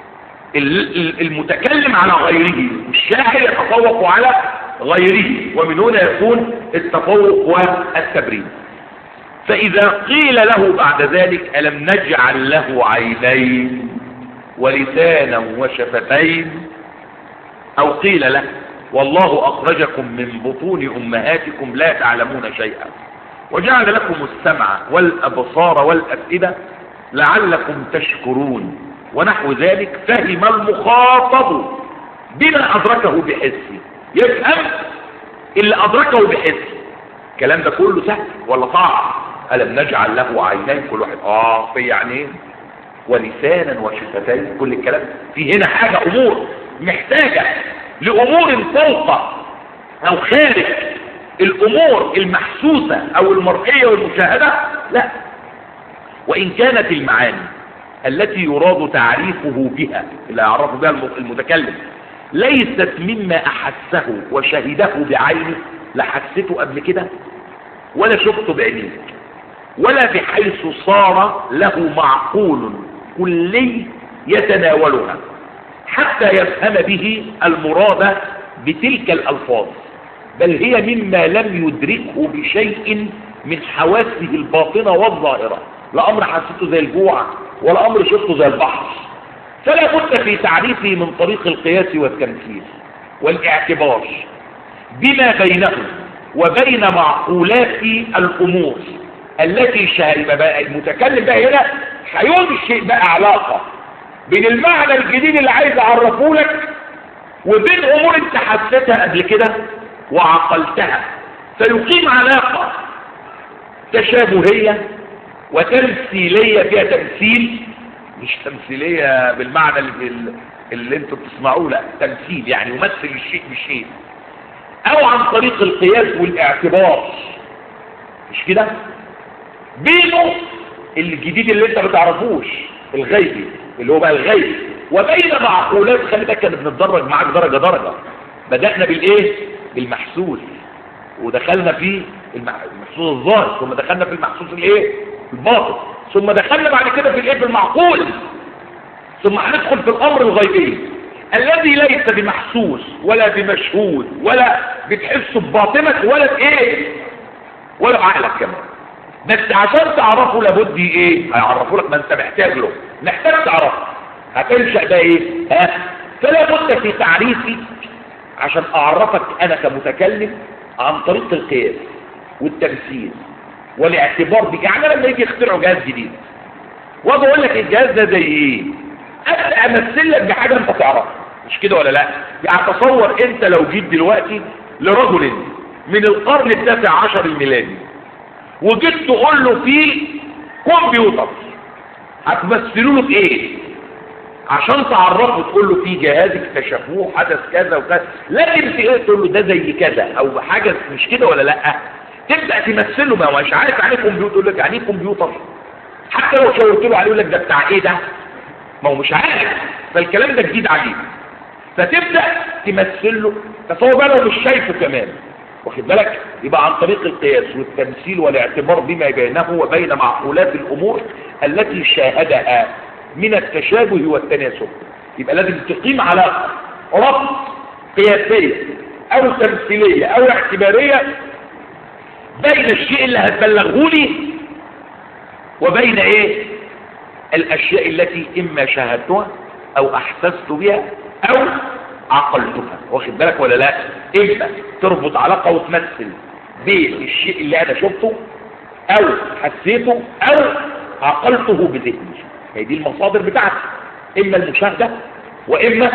المتكلم على غيره الشاعر يتفوق على غيره ومن هنا يكون التفوق والتبريد فإذا قيل له بعد ذلك ألم نجعل له عينين ولسانا وشفتين أو قيل له والله أخرجكم من بطون أمهاتكم لا تعلمون شيئا وجعل لكم السمع والأبصار والأفئدة لعلكم تشكرون ونحو ذلك فهم المخاطب بما أدركه بحسه يفهم اللي أدركه بحسه الكلام ده كله سهل ولا صعب ألم نجعل له عينين كل واحد آه في عينين ولسانا وشفتين كل الكلام في هنا حاجة أمور محتاجة لأمور فوق أو خارج الأمور المحسوسة أو المرئية والمشاهدة لا وإن كانت المعاني التي يراد تعريفه بها اللي يعرفه بها المتكلم ليست مما أحسه وشهده بعينه لا حسيته قبل كده ولا شفته بعينيك ولا بحيث صار له معقول كلي يتناولها حتى يفهم به المراد بتلك الألفاظ بل هي مما لم يدركه بشيء من حواسه الباطنة والظاهرة لا أمر حسيته زي الجوع ولا أمر شفته زي البحر فلا بد في تعريفه من طريق القياس والتمثيل والاعتبار بما بينه وبين معقولات الأمور التي شهر بقى المتكلم بقى هنا هينشئ بقى علاقة بين المعنى الجديد اللي عايز اعرفه لك وبين امور انت حسيتها قبل كده وعقلتها فيقيم علاقة تشابهية وتمثيلية فيها تمثيل مش تمثيلية بالمعنى اللي, اللي انتوا بتسمعوه لا تمثيل يعني يمثل الشيء بالشيء او عن طريق القياس والاعتبار مش كده بينه الجديد اللي انت ما تعرفوش الغيبي اللي هو بقى الغيب وبين معقولات خلي بالك كنا بنتدرج معاك درجه درجه بدانا بالايه بالمحسوس ودخلنا في المحسوس الظاهر ثم دخلنا في المحسوس الايه الباطن ثم دخلنا بعد كده في الايه في المعقول ثم هندخل في الامر الغيبي الذي ليس بمحسوس ولا بمشهود ولا بتحسه بباطنك ولا بايه ولا بعقلك كمان بس عشان تعرفه لابد ايه هيعرفوا لك ما انت محتاج له محتاج تعرفه هتنشأ بقى ايه ها فلا بد في تعريفي عشان اعرفك انا كمتكلم عن طريق القياس والتمثيل والاعتبار بك يعني لما يجي يخترعوا جهاز جديد واجي اقول لك الجهاز ده زي ايه ابدا امثل لك بحاجه انت تعرفها مش كده ولا لا يعني تصور انت لو جيت دلوقتي لرجل من القرن التاسع عشر الميلادي وجيت تقول له في كمبيوتر هتمثلوا له بايه عشان تعرفه تقول له في جهاز اكتشفوه حدث كذا وكذا لكن في ايه تقول له ده زي كذا او حاجه مش كده ولا لا تبدا تمثله ما هو مش عارف يعني كمبيوتر يقول لك يعني ايه كمبيوتر حتى لو شاورت له عليه يقول لك ده بتاع ايه ده ما هو مش عارف فالكلام ده جديد عليه فتبدا تمثل له تصور بقى لو مش شايفه كمان واخد بالك يبقى عن طريق القياس والتمثيل والاعتبار بما بينه وبين معقولات الامور التي شاهدها من التشابه والتناسب يبقى لازم تقيم على ربط قياسية او تمثيلية او اعتبارية بين الشيء اللي هتبلغه لي وبين ايه الاشياء التي اما شاهدتها او احسست بها او عقلتها واخد بالك ولا لا اما تربط علاقة وتمثل بين الشيء اللي انا شفته او حسيته او عقلته بذهني هي دي المصادر بتاعتي اما المشاهدة واما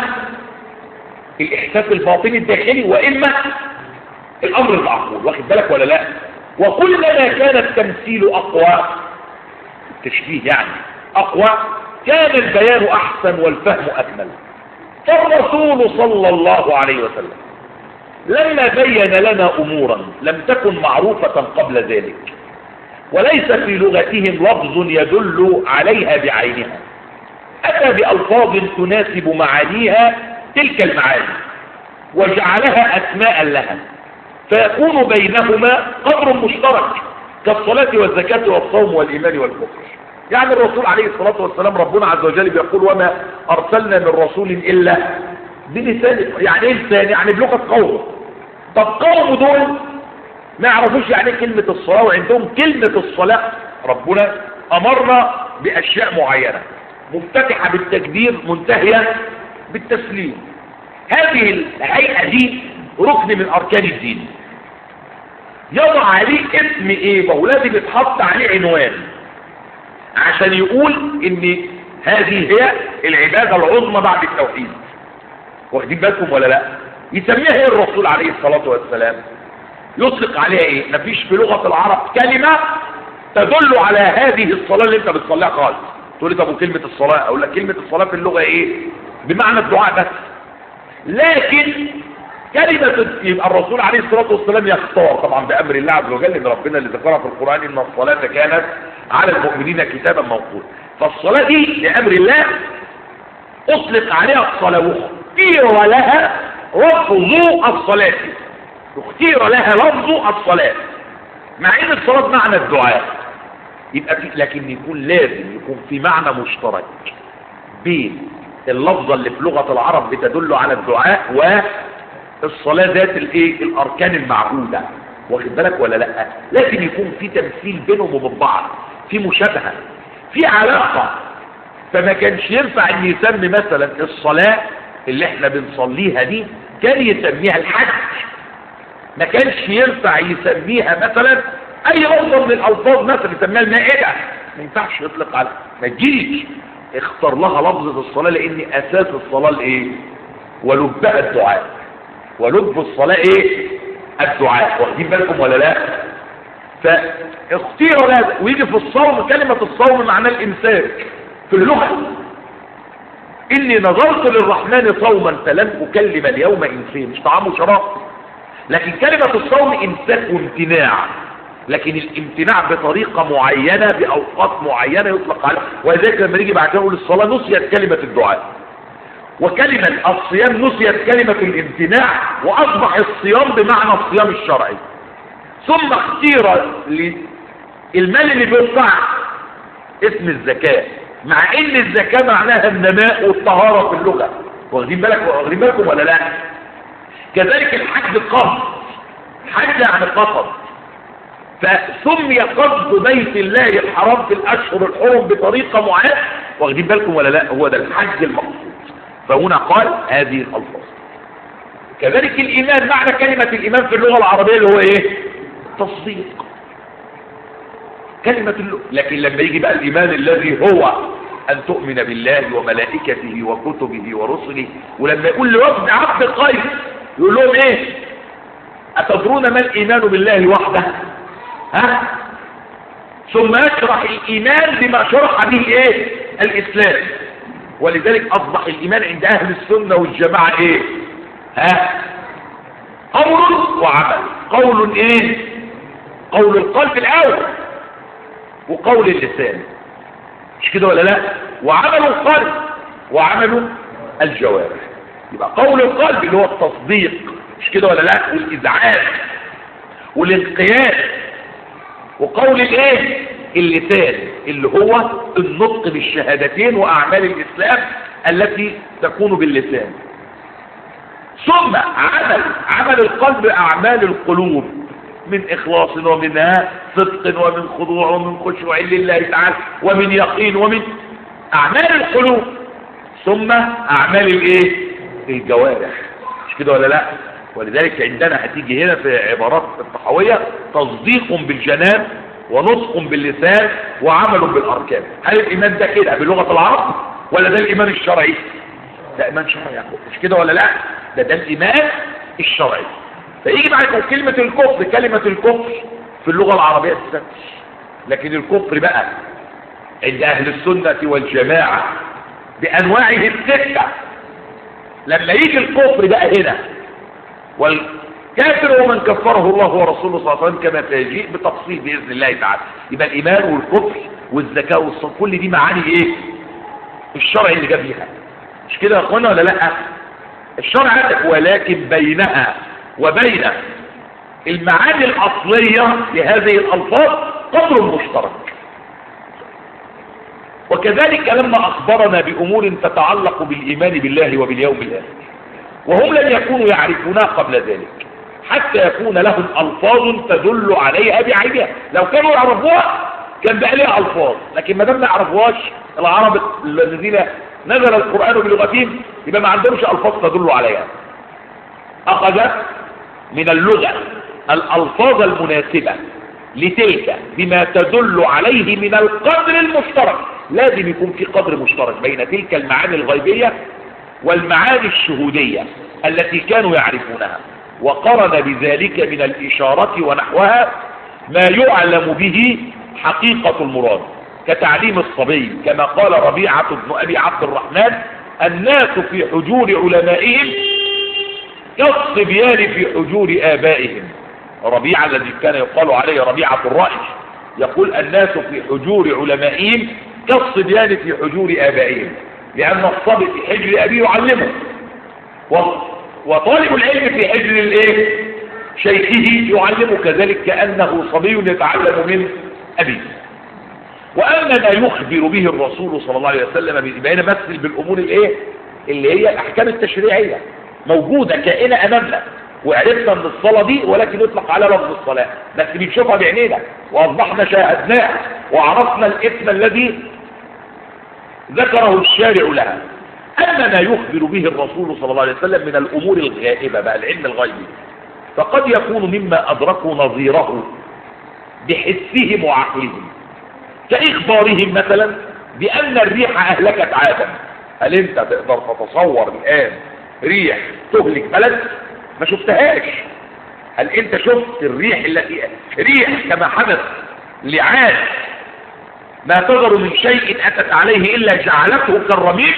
الاحساس الباطني الداخلي واما الامر المعقول واخد بالك ولا لا وكلما كان التمثيل اقوى التشبيه يعني اقوى كان البيان احسن والفهم اكمل فالرسول صلى الله عليه وسلم لما بين لنا امورا لم تكن معروفة قبل ذلك وليس في لغتهم لفظ يدل عليها بعينها اتى بالفاظ تناسب معانيها تلك المعاني وجعلها اسماء لها فيكون بينهما قدر مشترك كالصلاة والزكاة والصوم والإيمان والكفر يعني الرسول عليه الصلاة والسلام ربنا عز وجل بيقول وما أرسلنا من رسول إلا بلسان يعني ايه لسان يعني بلغة قوم طب قوم دول ما يعرفوش يعني كلمة الصلاة وعندهم كلمة الصلاة ربنا أمرنا بأشياء معينة مفتتحة بالتكبير منتهية بالتسليم هذه الهيئة دي ركن من أركان الدين يضع عليه اسم ايه ما هو لازم يتحط عليه عنوان عشان يقول ان هذه هي العبادة العظمى بعد التوحيد واخدين بالكم ولا لا يسميها ايه الرسول عليه الصلاة والسلام يطلق عليها ايه مفيش في لغة العرب كلمة تدل على هذه الصلاة اللي انت بتصليها خالص تقول لي طب وكلمة الصلاة اقول لك كلمة الصلاة في اللغة ايه بمعنى الدعاء بس لكن كلمة يبقى الرسول عليه الصلاة والسلام يختار طبعا بأمر الله عز وجل ان ربنا اللي ذكرها في القرآن ان الصلاة كانت على المؤمنين كتابا موقوتا فالصلاة دي لأمر الله اطلق عليها الصلاة واختير لها لفظ الصلاة اختير لها لفظ الصلاة مع ان الصلاة معنى الدعاء يبقى في لكن يكون لازم يكون في معنى مشترك بين اللفظة اللي في لغة العرب بتدل على الدعاء والصلاة ذات الايه الاركان المعهودة واخد بالك ولا لا لازم يكون في تمثيل بينهم وبين بعض في مشابهة في علاقة فما كانش ينفع ان يسمي مثلا الصلاة اللي احنا بنصليها دي كان يسميها الحج ما كانش ينفع يسميها مثلا اي لفظ من الالفاظ مثلا يسميها المائدة ما ينفعش يطلق على ما تجيش اختار لها لفظة الصلاة لان اساس الصلاة الايه ولبها الدعاء ولب الصلاة ايه الدعاء واخدين بالكم ولا لا فاختير لازم ويجي في الصوم كلمة الصوم معناه الامساك في اللغة اني نظرت للرحمن صوما فلن اكلم اليوم انسان مش طعام وشراب لكن كلمة الصوم امساك وامتناع لكن الامتناع بطريقة معينة باوقات معينة يطلق عليها ولذلك لما نيجي بعد كده نقول الصلاة نسيت كلمة الدعاء وكلمة الصيام نسيت كلمة الامتناع واصبح الصيام بمعنى الصيام الشرعي ثم اختير المال اللي بيدفع اسم الزكاة مع ان الزكاة معناها النماء والطهارة في اللغة واخدين بالك واخدين بالكم ولا لا كذلك الحج قصد حج يعني قصد فسمي قصد بيت الله الحرام في الاشهر الحرم بطريقة معينة واخدين بالكم ولا لا هو ده الحج المقصود فهنا قال هذه الالفاظ كذلك الايمان معنى كلمة الايمان في اللغة العربية اللي هو ايه تصديق كلمة اللغة لكن لما يجي بقى الايمان الذي هو ان تؤمن بالله وملائكته وكتبه ورسله ولما يقول لوفد عبد قيس يقول لهم ايه اتدرون ما الايمان بالله وحده ها ثم يشرح الايمان بما شرح به ايه الاسلام ولذلك اصبح الايمان عند اهل السنة والجماعة ايه ها قول وعمل قول ايه قول القلب الاول وقول اللسان مش كده ولا لا وعمل القلب وعمل الجوارح يبقى قول القلب اللي هو التصديق مش كده ولا لا والإذعان والانقياد وقول الايه اللسان اللي هو النطق بالشهادتين واعمال الاسلام التي تكون باللسان ثم عمل عمل القلب اعمال القلوب من إخلاص ومن صدق ومن خضوع ومن خشوع لله تعالى ومن يقين ومن أعمال القلوب ثم أعمال الإيه الجوارح مش كده ولا لا ولذلك عندنا هتيجي هنا في عبارات الطحاوية تصديق بالجنان ونطق باللسان وعمل بالأركان هل الإيمان ده كده بلغة العرب ولا ده الإيمان الشرعي ده إيمان شرعي يا أخوة مش كده ولا لا ده ده الإيمان الشرعي فيجي بعد كلمة الكفر كلمة الكفر في اللغة العربية تستمر لكن الكفر بقى عند أهل السنة والجماعة بأنواعه الستة لما يجي الكفر بقى هنا والكافر ومن كفره الله ورسوله صلى الله عليه وسلم كما سيجيء بتفصيل بإذن الله تعالى يبقى الإيمان والكفر والزكاة والصلاة كل دي معاني إيه الشرع اللي جاب لها مش كده يا أخوانا ولا لأ الشرع ولكن بينها وبين المعاني الأصلية لهذه الألفاظ قدر مشترك وكذلك لما أخبرنا بأمور تتعلق بالإيمان بالله وباليوم الآخر وهم لم يكونوا يعرفونها قبل ذلك حتى يكون لهم ألفاظ تدل عليها بعينها لو كانوا يعرفوها كان بقى لها ألفاظ لكن ما دام ما يعرفوهاش العرب الذين نزل القرآن بلغتهم يبقى ما عندهمش ألفاظ تدل عليها أخذ من اللغة الألفاظ المناسبة لتلك بما تدل عليه من القدر المشترك لازم يكون في قدر مشترك بين تلك المعاني الغيبية والمعاني الشهودية التي كانوا يعرفونها وقرن بذلك من الإشارة ونحوها ما يعلم به حقيقة المراد كتعليم الصبي كما قال ربيعة بن أبي عبد الرحمن الناس في حجور علمائهم كالصبيان في حجور آبائهم ربيعة الذي كان يقال عليه ربيعة الرأي يقول الناس في حجور علمائهم كالصبيان في حجور آبائهم لأن الصبي في حجر أبيه يعلمه وطالب العلم في حجر الايه شيخه يعلمه كذلك كأنه صبي يتعلم من أبيه وأما ما يخبر به الرسول صلى الله عليه وسلم يبقى هنا مثل بالأمور الايه اللي هي الأحكام التشريعية موجودة كائنة أمامنا وعرفنا من الصلاة دي ولكن يطلق على لفظ الصلاة بس بنشوفها بعينينا وأصبحنا شاهدناه وعرفنا الإثم الذي ذكره الشارع لها أما ما يخبر به الرسول صلى الله عليه وسلم من الأمور الغائبة بقى العلم الغيبي فقد يكون مما أدركوا نظيره بحسهم وعقلهم كإخبارهم مثلا بأن الريح أهلكت عادا هل أنت تقدر تتصور الآن ريح تهلك بلد ما شفتهاش هل أنت شفت الريح التي ريح كما حدث لعاد ما تذر من شيء أتت عليه إلا جعلته كالرميم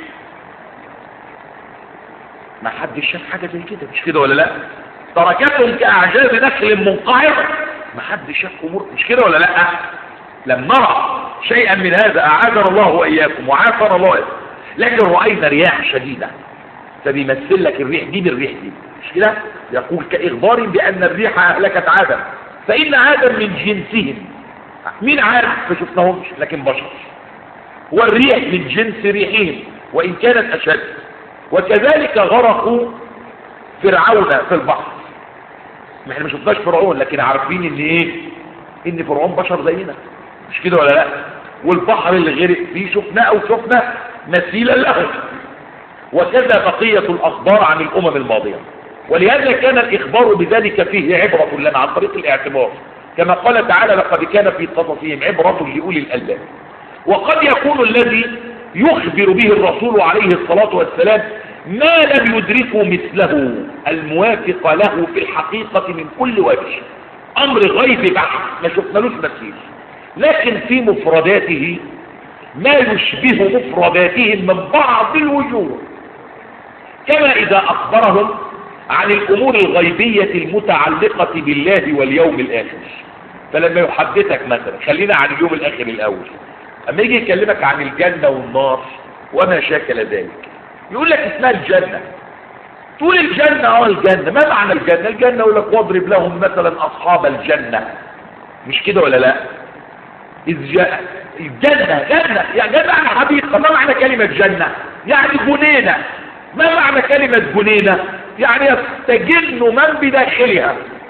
ما حد شاف حاجة زي كده مش كده ولا لا تركتهم كأعجاز نخل منقعر ما حد شاف أمور مش كده ولا لا لم نرى شيئا من هذا أعاذنا الله وإياكم وعافر الله لكن رأينا رياح شديدة فبيمثل لك الريح دي بالريح دي مش كده يقول كإخبار بأن الريح أهلكت عادا فإن عادا من جنسهم مين عارف ما شفناهمش لكن بشر والريح من جنس ريحهم وإن كانت أشد وكذلك غرقوا فرعون في البحر ما احنا ما شفناش فرعون لكن عارفين ان ايه ان فرعون بشر زينا مش كده ولا لا والبحر اللي غرق فيه شفناه او شفنا مثيلا له وكذا بقية الأخبار عن الأمم الماضية ولهذا كان الإخبار بذلك فيه عبرة لنا عن طريق الاعتبار كما قال تعالى لقد كان في قصصهم عبرة لأولي الألباب وقد يكون الذي يخبر به الرسول عليه الصلاة والسلام ما لم يدركه مثله الموافق له في الحقيقة من كل وجه أمر غيب بحث ما شفنالوش مثيل لكن في مفرداته ما يشبه مفرداتهم من بعض الوجوه كما إذا أخبرهم عن الأمور الغيبية المتعلقة بالله واليوم الآخر فلما يحدثك مثلا خلينا عن اليوم الآخر الأول أما يجي يكلمك عن الجنة والنار وما شاكل ذلك يقول لك اسمها الجنة تقول الجنة اه الجنة ما معنى الجنة الجنة يقول لك واضرب لهم مثلا أصحاب الجنة مش كده ولا لا إذ جاء الجنة جنة يا جنة حبيبة ما معنى كلمة جنة يعني جنينة ما معنى كلمة جنينة يعني يستجن من بداخلها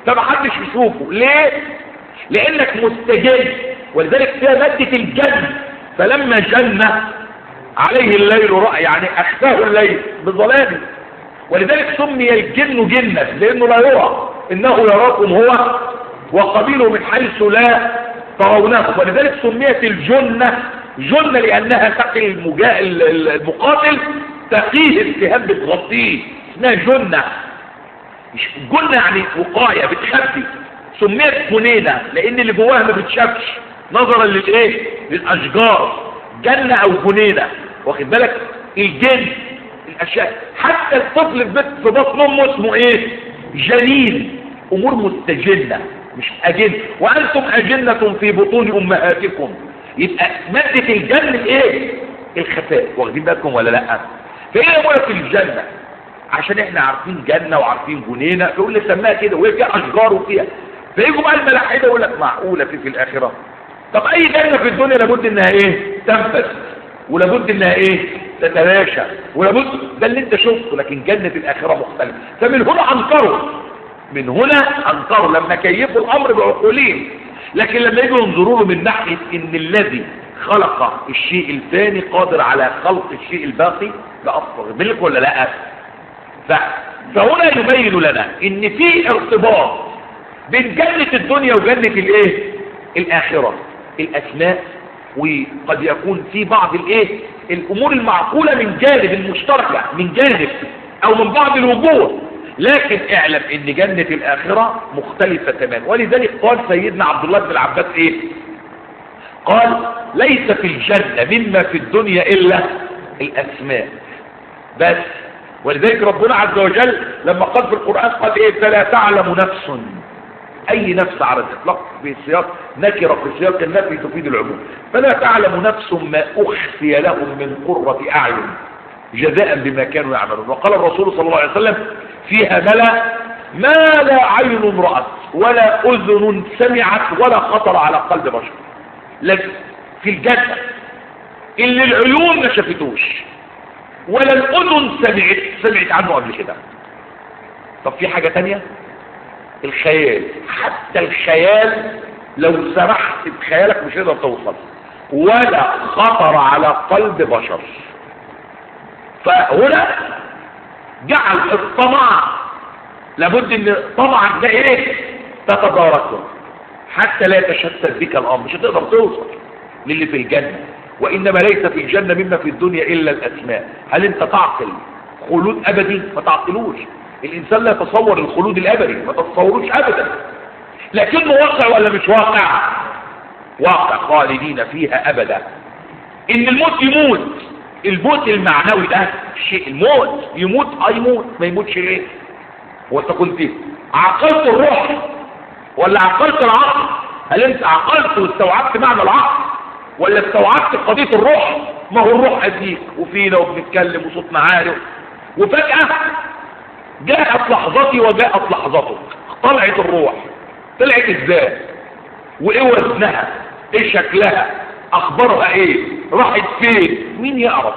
فمحدش يشوفه ليه لانك مستجد ولذلك فيها مادة الجن فلما جن عليه الليل رأى يعني اخفاه الليل بظلامه ولذلك سمي الجن جنا لانه لا يرى انه يراكم هو وقبيله من حيث لا ترونه ولذلك سميت الجنة جنة لانها تقي المجا... المقاتل تقيه التهاب بتغطيه اسمها جنة جنة يعني وقاية بتخبي سميت جنينة لان اللي جواها ما بتشافش نظرا للايه للاشجار جنة او جنينة واخد بالك الجن الاشياء حتى الطفل في بيت في بطن امه اسمه ايه جنين امور مستجنة مش اجن وانتم اجنة في بطون امهاتكم يبقى مادة الجن الايه الخفاء واخدين بالكم ولا لا فايه يقول في الجنة عشان احنا عارفين جنة وعارفين جنينة فيقول لي سماها كده وهي فيها اشجار وفيها فيجوا بقى الملاحدة يقول لك معقولة في في الاخرة طب اي جنة في الدنيا لابد انها ايه تنفس ولابد انها ايه تتلاشى ولابد ده اللي انت شفته لكن جنة الاخرة مختلفة فمن هنا انكروا من هنا انكروا لما كيفوا الامر بعقولهم لكن لما يجوا ينظروا له من ناحية ان الذي خلق الشيء الثاني قادر على خلق الشيء الباقي ده اصغر بالك ولا لا ف... فهنا يبين لنا ان في ارتباط بين جنة الدنيا وجنة الايه الاخرة الاسماء وقد يكون في بعض الايه الامور المعقولة من جانب المشتركة من جانب او من بعض الوجوه لكن اعلم ان جنة الاخرة مختلفة تماما ولذلك قال سيدنا عبد الله بن العباس ايه قال ليس في الجنة مما في الدنيا الا الاسماء بس ولذلك ربنا عز وجل لما قال في القرآن قال ايه فلا تعلم نفس اي نفس على الاطلاق في سياق نكرة في سياق النفي تفيد العموم فلا تعلم نفس ما اخفي لهم من قرة اعين جزاء بما كانوا يعملون وقال الرسول صلى الله عليه وسلم فيها ملا ما لا عين رأت ولا اذن سمعت ولا خطر على قلب بشر لكن في الجنة اللي العيون ما شافتوش ولا الاذن سمعت سمعت عنه قبل كده طب في حاجة تانية الخيال حتى الخيال لو سرحت بخيالك مش هتقدر توصل ولا خطر على قلب بشر فهنا جعل الطمع لابد ان طمعك ده ايه تتداركه حتى لا يتشتت بك الامر مش هتقدر توصل للي في الجنة وانما ليس في الجنة مما في الدنيا الا الاسماء هل انت تعقل خلود ابدي ما تعقلوش الانسان لا يتصور الخلود الابدي ما تتصوروش ابدا لكنه واقع ولا مش واقع واقع خالدين فيها ابدا ان الموت يموت الموت المعنوي ده شيء الموت يموت اه يموت ما يموتش ليه هو انت كنت عقلت الروح ولا عقلت العقل هل انت عقلت واستوعبت معنى العقل ولا استوعبت قضية الروح ما هو الروح اديك وفينا وبنتكلم وصوتنا عالي وفجأة جاءت لحظتي وجاءت لحظتك طلعت الروح طلعت ازاي وايه وزنها ايه شكلها اخبارها ايه راحت فين مين يعرف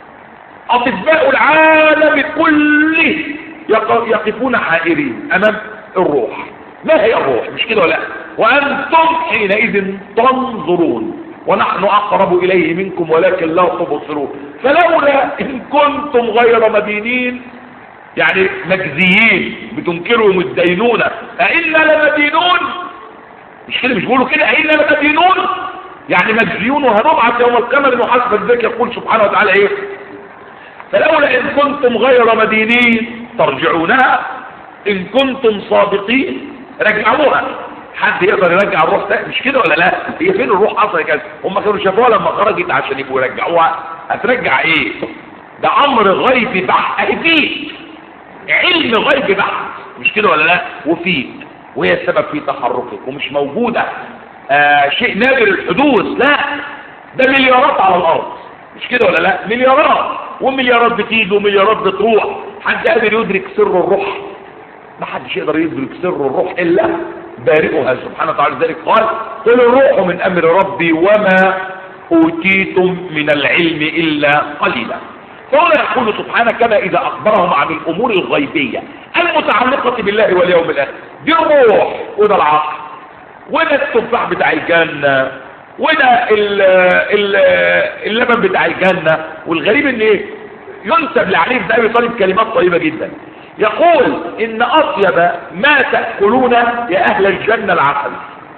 اطباء العالم كله يقفون حائرين امام الروح ما هي الروح مش كده ولا وانتم حينئذ تنظرون ونحن اقرب اليه منكم ولكن لا تبصرون فلولا ان كنتم غير مدينين يعني مجزيين بتنكروا الدينونة أئنا لمدينون مش كده مش بيقولوا كده أئنا لمدينون يعني مجزيون وهنبعث يوم القيامة لنحاسب ذلك يقول سبحانه وتعالى ايه فلولا ان كنتم غير مدينين ترجعونها ان كنتم صادقين رجعوها حد يقدر يرجع الروح ده مش كده ولا لا هي فين الروح اصلا كده هم كانوا شافوها لما خرجت عشان يبقوا يرجعوها هترجع ايه ده امر غيبي بحت اهي فيه علم غيب بحت مش كده ولا لا وفيه وهي السبب في تحركك ومش موجودة آه شيء نادر الحدوث لا ده مليارات على الارض مش كده ولا لا مليارات ومليارات بتيجي ومليارات بتروح حد قادر يدرك سر الروح ما حدش يقدر يدرك سر الروح الا بارئها سبحانه وتعالى ذلك قال قل الروح من امر ربي وما اوتيتم من العلم الا قليلا فهنا يقول سبحانه كما إذا أخبرهم عن الأمور الغيبية المتعلقة بالله واليوم الآخر دي الروح وده العقل وده التفاح بتاع الجنة وده ال ال اللبن بتاع الجنة والغريب ان ايه ينسب لعلي بن ابي طالب كلمات طيبة جدا يقول ان اطيب ما تأكلون يا اهل الجنة العسل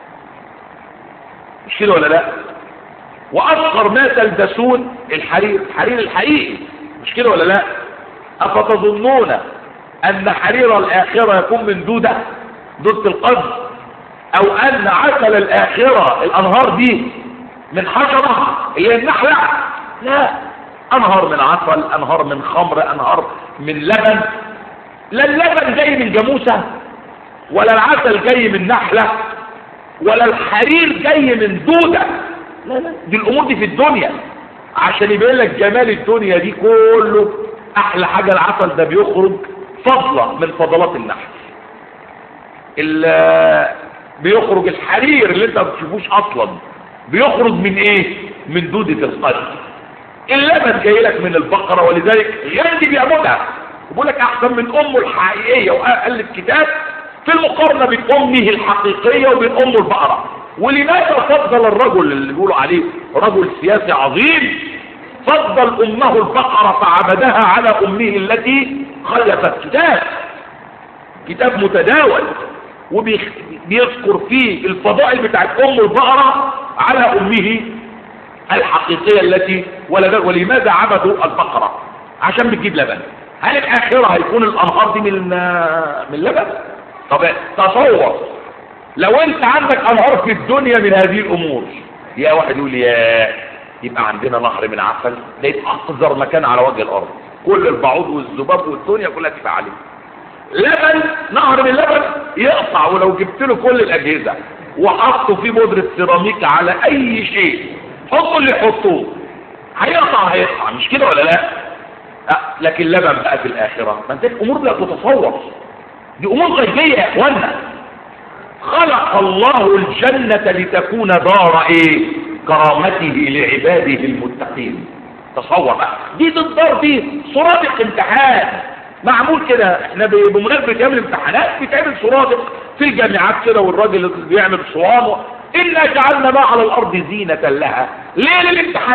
مش كده ولا لا واصغر ما تلبسون الحرير الحرير الحقيقي مش كده ولا لا افتظنون ان حرير الاخرة يكون من دودة دودة القلب او ان عسل الاخرة الانهار دي من حشرة هي النحلة لا انهار من عسل انهار من خمر انهار من لبن لا اللبن جاي من جاموسة ولا العسل جاي من نحلة ولا الحرير جاي من دودة لا لا دي الامور دي في الدنيا عشان يبين لك جمال الدنيا دي كله احلى حاجة العسل ده بيخرج فضلة من فضلات النحل بيخرج الحرير اللي انت ما بتشوفوش اصلا بيخرج من ايه من دودة القلب اللبن جاي لك من البقرة ولذلك غاندي بيعبدها بيقول لك احسن من امه الحقيقية وقال كتاب في المقارنة بين امه الحقيقية وبين امه البقرة ولماذا فضل الرجل اللي بيقولوا عليه رجل سياسي عظيم فضل امه البقرة فعبدها على امه التي خلفت كتاب كتاب متداول وبيذكر فيه الفضائل بتاعت ام البقرة على امه الحقيقية التي ولد ولماذا عبدوا البقرة عشان بتجيب لبن هل الاخرة هيكون الانهار دي من من لبن طب تصور لو انت عندك انهار في الدنيا من هذه الامور يا واحد يقول يا يبقى عندنا نهر من عسل ده يبقى اقذر مكان على وجه الارض كل البعوض والذباب والدنيا كلها تدفع عليه لبن نهر من اللبن يقطع ولو جبت له كل الاجهزه وحطوا فيه بودره سيراميك على اي شيء حطوا اللي حطوه هيقطع هيقطع مش كده ولا لا أه لكن لبن بقى في الاخره ما انت الامور لا تتصور دي امور غيبيه يا اخوانا خلق الله الجنه لتكون دار ايه كرامته لعباده المتقين تصور بقى دي الدار دي سرادق امتحان معمول كده احنا بمناسبة يوم الامتحانات بيتعمل سرادق في الجامعات كده والراجل بيعمل صوان إلا جعلنا ما على الأرض زينة لها ليه للامتحان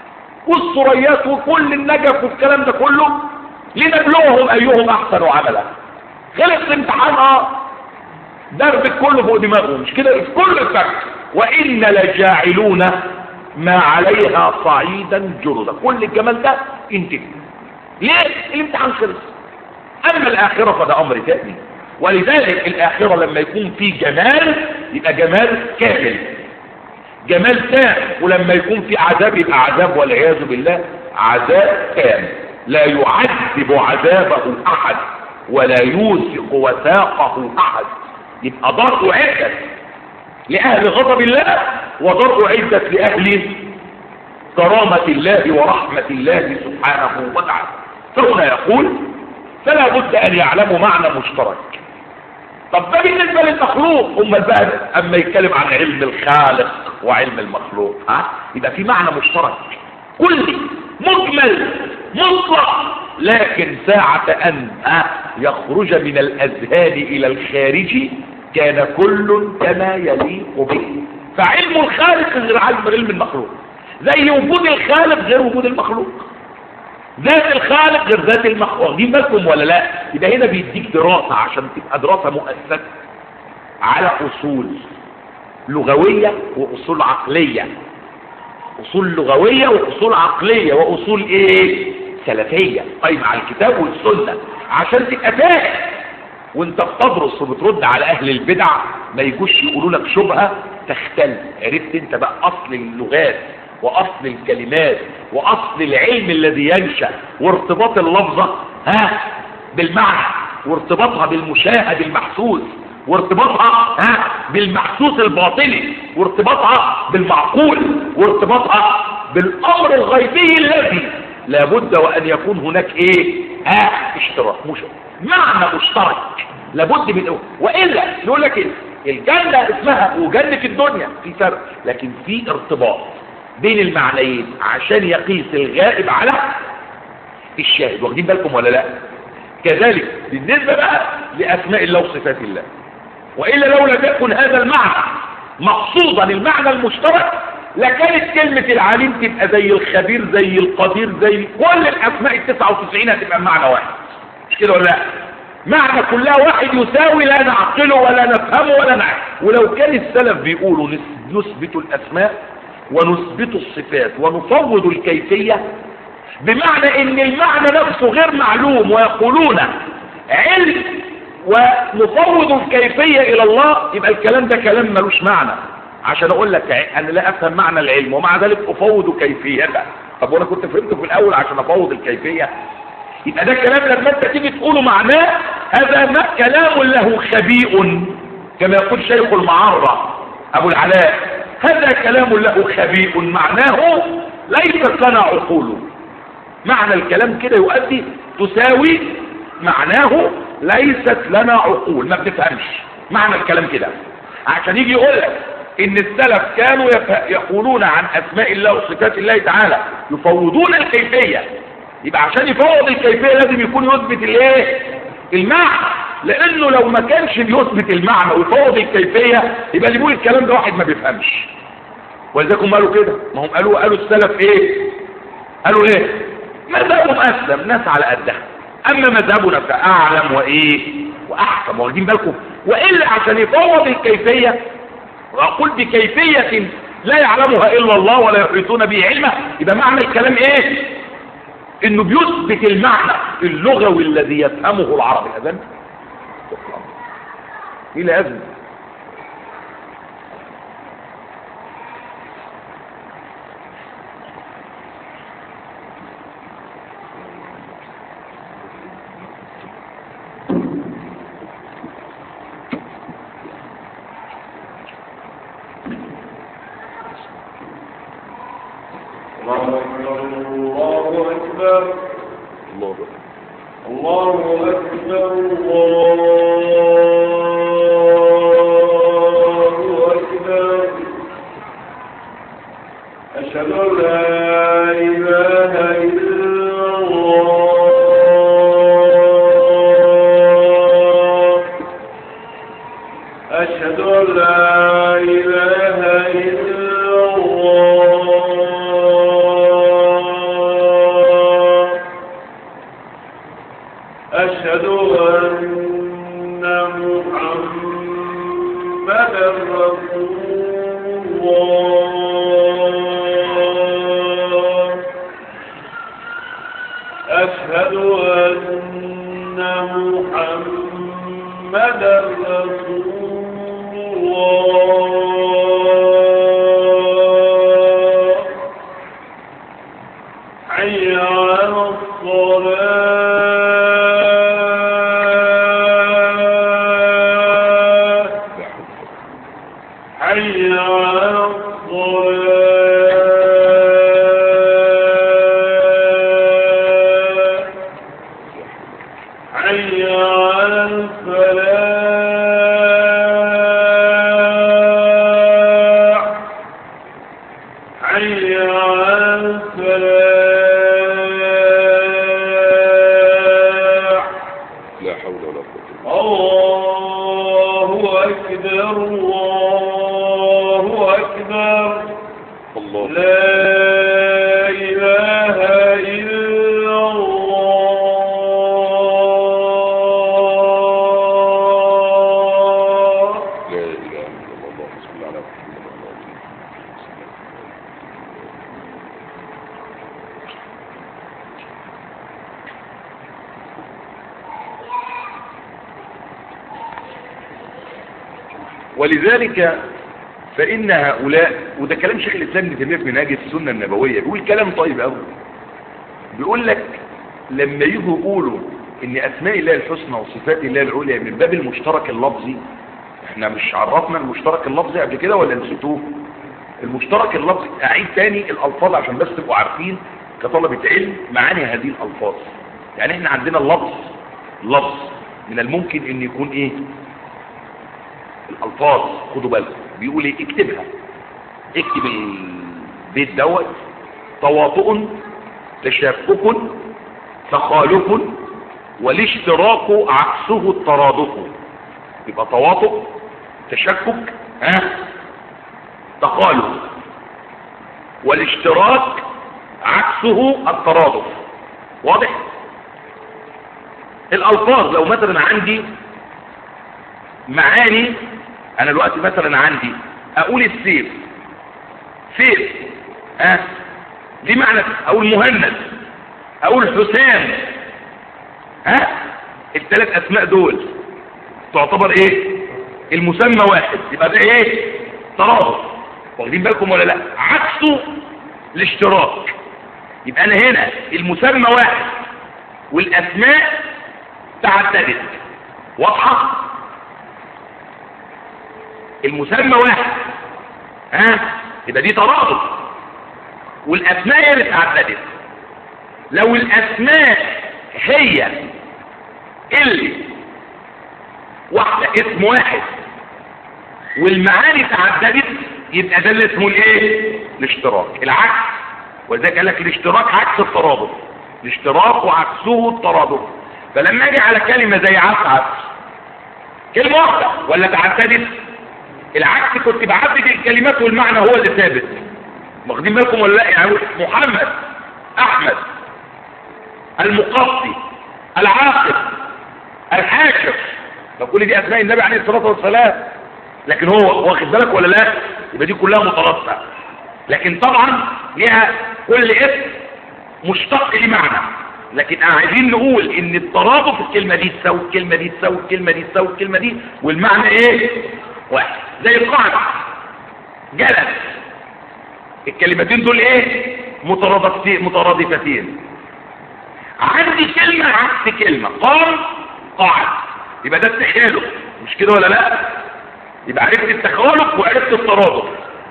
والسريات وكل النجف والكلام ده كله لنبلوهم أيهم أحسن عملا خلص الامتحان اه درب كله فوق دماغهم مش كده كل الفرق وإن لجاعلون ما عليها صعيدا جردا كل الجمال ده انتهى ليه الامتحان خلص اما الاخرة فده امر ثاني ولذلك الاخرة لما يكون في جمال يبقى جمال كامل جمال تام ولما يكون في عذاب يبقى عذاب والعياذ بالله عذاب تام لا يعذب عذابه احد ولا يوثق وثاقه احد يبقى ضرب عدة لأهل غضب الله وضرب عدة لأهل كرامة الله ورحمة الله سبحانه وتعالى فهنا يقول فلا بد أن يعلموا معنى مشترك طب ده بالنسبة للمخلوق هم بقى أما يتكلم عن علم الخالق وعلم المخلوق ها يبقى في معنى مشترك كلي مجمل مطلق لكن ساعة أن ها يخرج من الأذهان إلى الخارج كان كل كما يليق به فعلم الخالق غير علم علم المخلوق زي وجود الخالق غير وجود المخلوق ذات الخالق غير ذات المخلوق واخدين بالكم ولا لا يبقى هنا بيديك دراسة عشان تبقى دراسة مؤسسة على أصول لغوية وأصول عقلية أصول لغوية وأصول عقلية وأصول إيه سلفية قايمة على الكتاب والسنة عشان تبقى فاهم وانت بتدرس وبترد على اهل البدع ما يجوش يقولوا لك شبهة تختل عرفت انت بقى اصل اللغات واصل الكلمات واصل العلم الذي ينشأ وارتباط اللفظة ها بالمعنى وارتباطها بالمشاهد المحسوس وارتباطها ها بالمحسوس الباطني وارتباطها بالمعقول وارتباطها بالامر الغيبي الذي لابد وان يكون هناك ايه ها اشتراك مش معنى مشترك لابد من والا يقول لك إيه؟ الجنه اسمها وجنه الدنيا في فرق لكن في ارتباط بين المعنيين عشان يقيس الغائب على الشاهد واخدين بالكم ولا لا كذلك بالنسبة بقى لأسماء الله وصفات الله وإلا لو لم يكن هذا المعنى مقصودا المعنى المشترك لكانت كلمة العليم تبقى زي الخبير زي القدير زي كل الأسماء التسعة وتسعين هتبقى بمعنى واحد مش كده ولا لا معنى كلها واحد يساوي لا نعقله ولا نفهمه ولا نعرف ولو كان السلف بيقولوا نس- نثبت الأسماء ونثبت الصفات ونفوض الكيفية بمعنى ان المعنى نفسه غير معلوم ويقولون علم ونفوض الكيفية الى الله يبقى الكلام ده كلام ملوش معنى عشان اقول لك ع- انا لا افهم معنى العلم ومع ذلك افوض كيفيته طب وانا كنت فهمته في الاول عشان افوض الكيفية يبقى ده كلام لما انت تيجي تقوله معناه هذا ما كلام له خبيء كما يقول شيخ المعرة ابو العلاء هذا كلام له خبيء معناه ليست لنا عقول معنى الكلام كده يؤدي تساوي معناه ليست لنا عقول ما بنفهمش معنى الكلام كده عشان يجي يقول لك ان السلف كانوا يف- يقولون عن اسماء الله وصفات الله تعالى يفوضون الكيفيه يبقى عشان يفوض الكيفيه لازم يكون يثبت الايه المعنى لانه لو ما كانش بيثبت المعنى ويفوض الكيفيه يبقى اللي بيقول الكلام ده واحد ما بيفهمش ولذلك هم قالوا كده ما هم قالوا قالوا السلف ايه قالوا ايه مذهبهم اسلم ناس على قدها اما مذهبنا فاعلم وايه واحكم واخدين بالكم والا عشان يفوض الكيفيه واقول بكيفيه لا يعلمها الا الله ولا يحيطون به علما يبقى معنى الكلام ايه انه بيثبت المعنى اللغوي الذي يفهمه العربي اذن الى اذن الله أكبر الله أكبر الله الله أكبر الله أكبر أشهد أن لا إله إلا الله أشهد أن لا إله إلا الله أشهد أن محمدا رسول الله أشهد أن محمدا رسول الله حي على الصلاة حي على الصلاة حي على الفلاح حي على الفلاح لا حول ولا قوة الله أكبر الله أكبر الله لا إله إلا الله لا اله الا الله بسم الله على محمد ولذلك فإن هؤلاء وده كلام شيخ الإسلام ابن تيمية في منهاج السنة النبوية بيقول كلام طيب قوي بيقول لك لما يجوا يقولوا ان اسماء الله الحسنى وصفات الله العليا من باب المشترك اللفظي احنا مش عرفنا المشترك اللفظي قبل كده ولا نسيتوه المشترك اللفظي اعيد تاني الالفاظ عشان بس تبقوا عارفين كطلبة علم معاني هذه الالفاظ يعني احنا عندنا اللفظ لفظ من الممكن ان يكون ايه الالفاظ خدوا بالكم بيقول ايه اكتبها اكتب البيت دوت تواطؤ تشابك تخالف والاشتراك عكسه الترادف يبقى تواطؤ تشكك ها تخالف والاشتراك عكسه الترادف واضح الالفاظ لو مثلا عندي معاني انا دلوقتي مثلا عندي اقول السيف سيف ها دي معنى اقول مهند اقول حسام ها الثلاث اسماء دول تعتبر ايه المسمى واحد يبقى ده ايه ترادف واخدين بالكم ولا لا عكسه الاشتراك يبقى انا هنا المسمى واحد والاسماء تعددت واضحه المسمى واحد ها يبقى دي ترادف والاسماء هي اللي اتعددت لو الاسماء هي اللي واحده اسم واحد والمعاني تعددت يبقى ده اللي اسمه الايه الاشتراك العكس ولذلك قال لك الاشتراك عكس الترادف الاشتراك وعكسه الترادف فلما اجي على كلمه زي عسعس كلمه واحده ولا تعددت العكس كنت بعدد الكلمات والمعنى هو اللي ثابت واخدين بالكم ولا لا يعني محمد احمد المقصي العاقب الحاكم فكل دي اسماء النبي عليه الصلاه والسلام لكن هو واخد بالك ولا لا يبقى دي كلها مترابطه لكن طبعا ليها كل اسم مشتق لمعنى لكن عايزين نقول ان الترابط الكلمه دي تساوي الكلمه دي تساوي الكلمه دي تساوي الكلمه دي والمعنى ايه واحد زي القاعده جلس الكلمتين دول ايه مترادفتين مترادفتين عندي كلمه عكس كلمه قام قاعد يبقى ده التخالف مش كده ولا لا يبقى عرفت التخالف وعرفت الترادف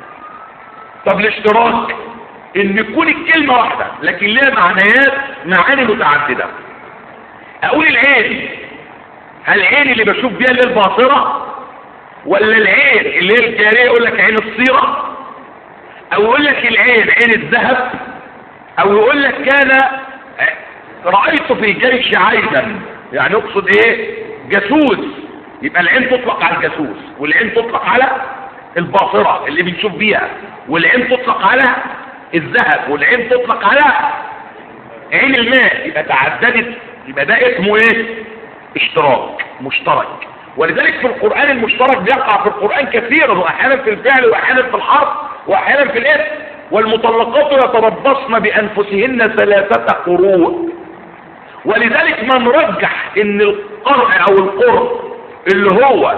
طب الاشتراك ان يكون الكلمة واحدة لكن لها معنيات معاني متعددة اقول العين هل العين اللي بشوف بيها اللي الباصرة ولا العين اللي هي الجارية يقول لك عين الصيرة او يقول لك العين عين الذهب او يقول لك كان رأيت في الجيش عيدا يعني اقصد ايه جاسوس يبقى العين تطلق على الجاسوس والعين تطلق على الباصرة اللي بنشوف بيها والعين تطلق على الذهب والعين تطلق على عين الماء يبقى تعددت يبقى ده اسمه ايه اشتراك مشترك ولذلك في القرآن المشترك بيقع في القرآن كثيرا واحيانا في الفعل واحيانا في الحرف واحيانا في الاسم والمطلقات يتربصن بانفسهن ثلاثة قروء ولذلك من رجح ان القرء او القرء اللي هو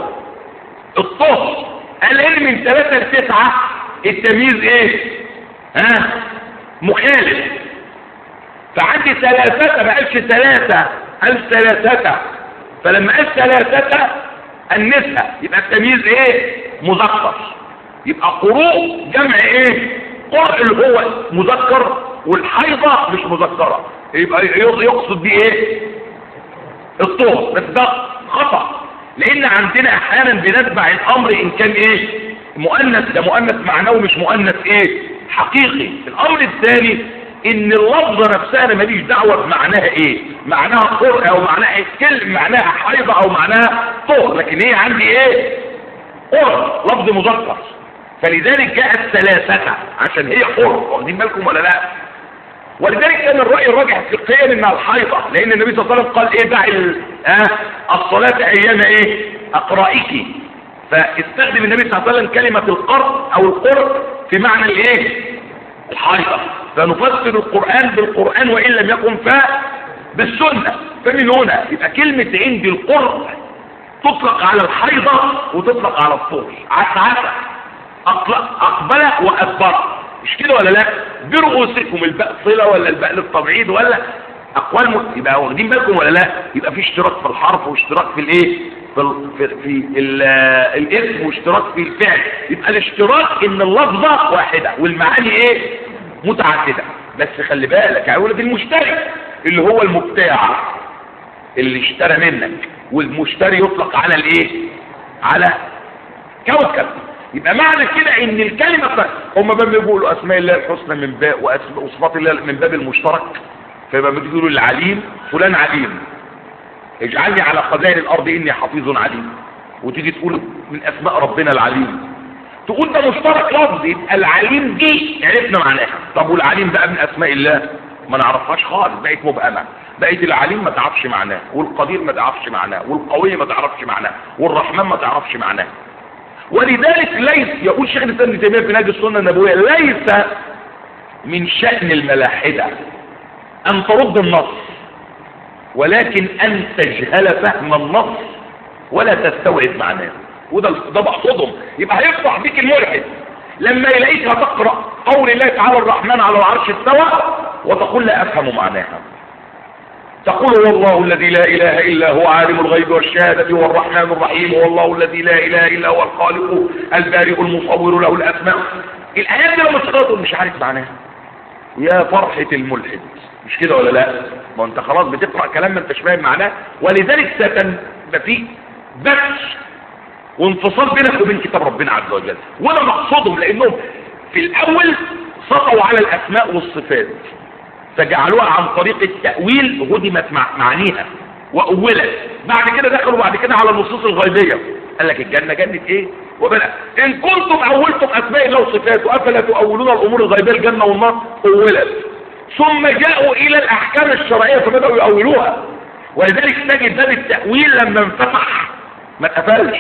الطهر قال ان من ثلاثة لتسعة التمييز ايه ها مخالف فعندي ثلاثة ما قالش ثلاثة قال ثلاثة فلما قال ثلاثة النساء يبقى التمييز ايه مذكر يبقى قروء جمع ايه قرء اللي هو مذكر والحيضة مش مذكرة يبقى يقصد بيه ايه الطهر بس ده خطأ لان عندنا احيانا بنتبع الامر ان كان ايه مؤنث ده مؤنث معنوي مش مؤنث ايه حقيقي الامر الثاني ان اللفظة نفسها انا ماليش دعوة بمعناها ايه معناها قرء او معناها كلمة معناها حيضة او معناها طهر لكن هي عندي ايه قرء لفظ مذكر فلذلك جاءت ثلاثة عشان هي قرء واخدين بالكم ولا لا ولذلك كان الرأي الراجح فقهيا انها الحيضة لان النبي صلى الله عليه وسلم قال ايه دعي آه الصلاة ايام ايه اقرائك فاستخدم النبي صلى الله عليه وسلم كلمة القرء او القرء في معنى الايه الحيضة فنفسر القرآن بالقرآن وإن لم يكن ف بالسنة فمن هنا يبقى كلمة عندي القرء تطلق على الحيضة وتطلق على الطهر عسعسة أقبل وأدبر مش كده ولا لا برؤوسكم الباء صلة ولا الباء للتبعيد ولا أقوال م... يبقى واخدين بالكم ولا لا يبقى في اشتراك في الحرف واشتراك في الايه في, ال... في, في ال... الاسم واشتراك في الفعل يبقى الاشتراك ان اللفظة واحدة والمعاني ايه متعددة بس خلي بالك هقول في المشتري اللي هو المبتاع اللي اشترى منك والمشتري يطلق على الايه على كوكب يبقى معنى كده ان الكلمة هم بيقولوا اسماء الله الحسنى من باب وصفات الله من باب المشترك فيبقى بتقولوا العليم فلان عليم اجعلني على خزائن الارض اني حفيظ عليم وتيجي تقول من اسماء ربنا العليم تقول ده مشترك لفظ يبقى العليم دي عرفنا معناها طب والعليم بقى من اسماء الله ما نعرفهاش خالص بقت مبهمه بقت العليم ما تعرفش معناه والقدير ما تعرفش معناه والقوي ما تعرفش معناه والرحمن ما تعرفش معناه ولذلك ليس يقول شيخ الاسلام ابن تيميه في نهج السنه النبويه ليس من شان الملاحده ان ترد النص ولكن ان تجهل فهم النص ولا تستوعب معناه وده ده بقصدهم يبقى هيفضح بيك الملحد لما يلاقيك هتقرا قول الله تعالى الرحمن على العرش استوى وتقول لا افهم معناها تقول هو الله الذي لا اله الا هو عالم الغيب والشهاده هو الرحمن الرحيم هو الله الذي لا اله الا هو الخالق البارئ المصور له الاسماء الايات دي لما تقرا مش عارف معناها يا فرحه الملحد مش كده ولا لا ما انت خلاص بتقرا كلام ما انتش فاهم معناه ولذلك ستبقى في بث وانفصال بينك وبين كتاب ربنا عز وجل وده مقصودهم لانهم في الاول سطوا على الاسماء والصفات فجعلوها عن طريق التأويل هدمت مع معانيها وأولت بعد كده دخلوا بعد كده على النصوص الغيبية قال لك الجنة جنة ايه وبلا ان كنتم اولتم اسماء الله وصفاته افلا تؤولون الامور الغيبية الجنة والنار اولت ثم جاءوا الى الاحكام الشرعية فبدأوا يؤولوها ولذلك تجد باب التأويل لما انفتح ما اتقفلش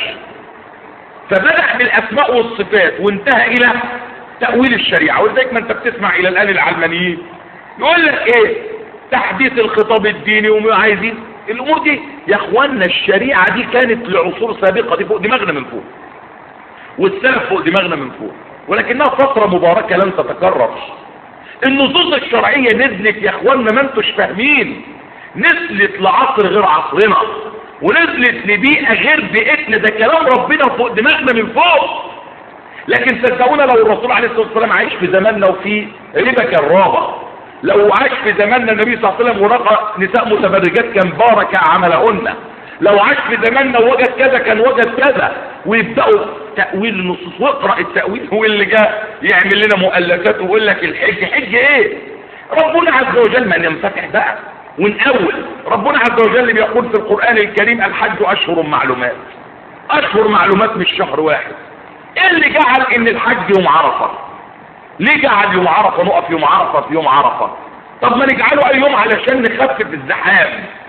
فبدأ بالاسماء والصفات وانتهى الى تأويل الشريعة ولذلك ما انت بتسمع الى الان العلمانيين يقول لك ايه تحديث الخطاب الديني وعايزين الامور دي يا اخوانا الشريعة دي كانت لعصور سابقة دي فوق دماغنا من فوق والسلف فوق دماغنا من فوق ولكنها فترة مباركة لن تتكرر النصوص الشرعية نزلت يا اخوانا ما انتوش فاهمين نزلت لعصر غير عصرنا ونزلت لبيئة غير بيئتنا ده كلام ربنا فوق دماغنا من فوق لكن صدقونا لو الرسول عليه الصلاة والسلام عايش في زماننا وفي ربا كالرابة لو عاش في زماننا النبي صلى الله عليه وسلم ورقى نساء متبرجات كان بارك عملهن لو عاش في زماننا ووجد كذا كان وجد كذا ويبداوا تاويل النصوص واقرا التاويل هو اللي جاء يعمل لنا مؤلفات ويقول لك الحج حج ايه ربنا عز وجل ما ننفتح بقى ونأول ربنا عز وجل بيقول في القرآن الكريم الحج أشهر معلومات أشهر معلومات مش شهر واحد ايه اللي جعل ان الحج يوم عرفة ليه جعل يوم عرفة نقف يوم عرفة في يوم عرفة طب ما نجعله اي يوم علشان نخفف الزحام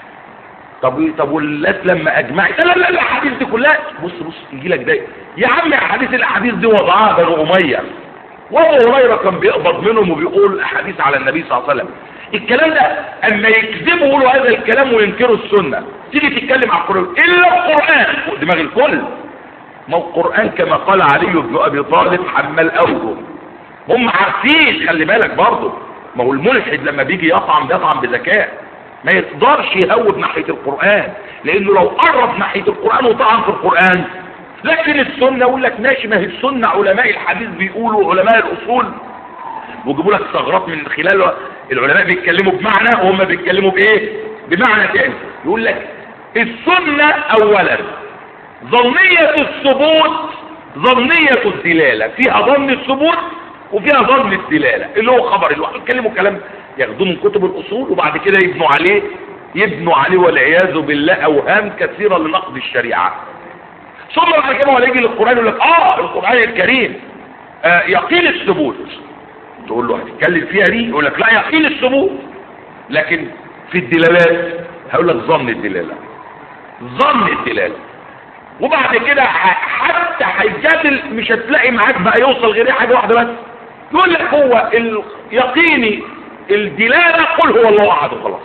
طب طب والناس لما اجمعت لا لا لا الاحاديث دي كلها بص بص يجي لك ده يا عم احاديث الاحاديث دي وضعها بنو اميه وابو هريره كان بيقبض منهم وبيقول احاديث على النبي صلى الله عليه وسلم الكلام ده اما يكذبوا يقولوا هذا الكلام وينكروا السنه تيجي تتكلم عن القران الا القران فوق دماغ الكل ما هو القران كما قال علي بن ابي طالب حمال اوجه هم عارفين خلي بالك برضه ما هو الملحد لما بيجي يطعم بيطعم بذكاء ما يقدرش يهوب ناحية القرآن لانه لو قرب ناحية القرآن وطعن في القرآن لكن السنة يقول لك ماشي ما هي السنة علماء الحديث بيقولوا علماء الاصول ويجيبوا لك ثغرات من خلال العلماء بيتكلموا بمعنى وهم بيتكلموا بايه بمعنى تاني يقول لك السنة اولا ظنية الثبوت ظنية الدلالة فيها ظن الثبوت وفيها ظن الدلالة اللي هو خبر الواحد يتكلموا كلام ياخدوه من كتب الاصول وبعد كده يبنوا عليه يبنوا عليه والعياذ بالله اوهام كثيرة لنقد الشريعة ثم بعد كده ولا يجي للقرآن يقول لك اه القرآن الكريم آه يقين الثبوت تقول له هتتكلم فيها دي يقول لك لا يقين الثبوت لكن في الدلالات هقول لك ظن الدلالة ظن الدلالة وبعد كده حتى هيجادل مش هتلاقي معاك بقى يوصل غير حاجة واحدة بس يقول لك هو اليقيني الدلالة قل هو الله احد وخلاص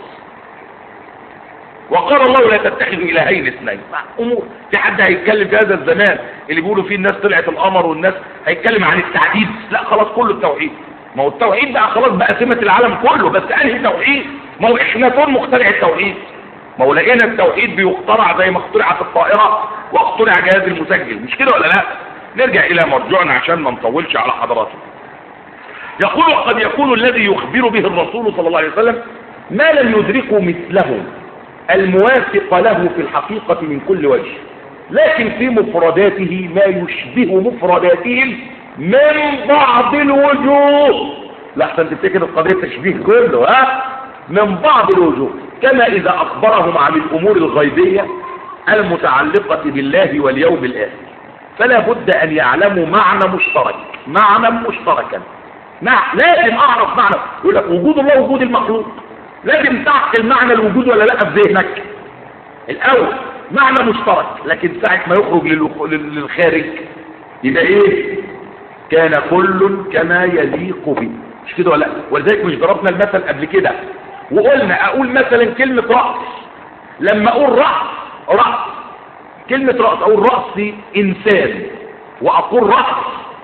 وقال الله لا تتخذوا الهين اثنين امور في حد هيتكلم في هذا الزمان اللي بيقولوا فيه الناس طلعت القمر والناس هيتكلم عن التعديد لا خلاص كله التوحيد ما هو التوحيد بقى خلاص بقى سمة العالم كله بس انهي توحيد ما هو احنا مخترع التوحيد ما هو لقينا التوحيد بيخترع زي ما اخترعت الطائرة واخترع جهاز المسجل مش كده ولا لا نرجع الى مرجوعنا عشان ما نطولش على حضراتكم يقول قد يكون الذي يخبر به الرسول صلى الله عليه وسلم ما لم يدركه مثله الموافق له في الحقيقة من كل وجه لكن في مفرداته ما يشبه مفرداتهم من بعض الوجوه لحسن تفتكر القضية تشبيه كله ها من بعض الوجوه كما إذا أخبرهم عن الأمور الغيبية المتعلقة بالله واليوم الآخر فلا بد أن يعلموا معنى مشترك معنى مشتركا مع لازم أعرف معنى يقول لك وجود الله وجود المخلوق لازم تعقل معنى الوجود ولا لا في ذهنك الأول معنى مشترك لكن ساعة ما يخرج للخ- لل- للخارج يبقى إيه كان كل كما يليق به مش كده ولا لا ولذلك مش ضربنا المثل قبل كده وقلنا اقول مثلا كلمة رأس لما اقول رأس رأس كلمة رأس اقول رأس انسان واقول رأس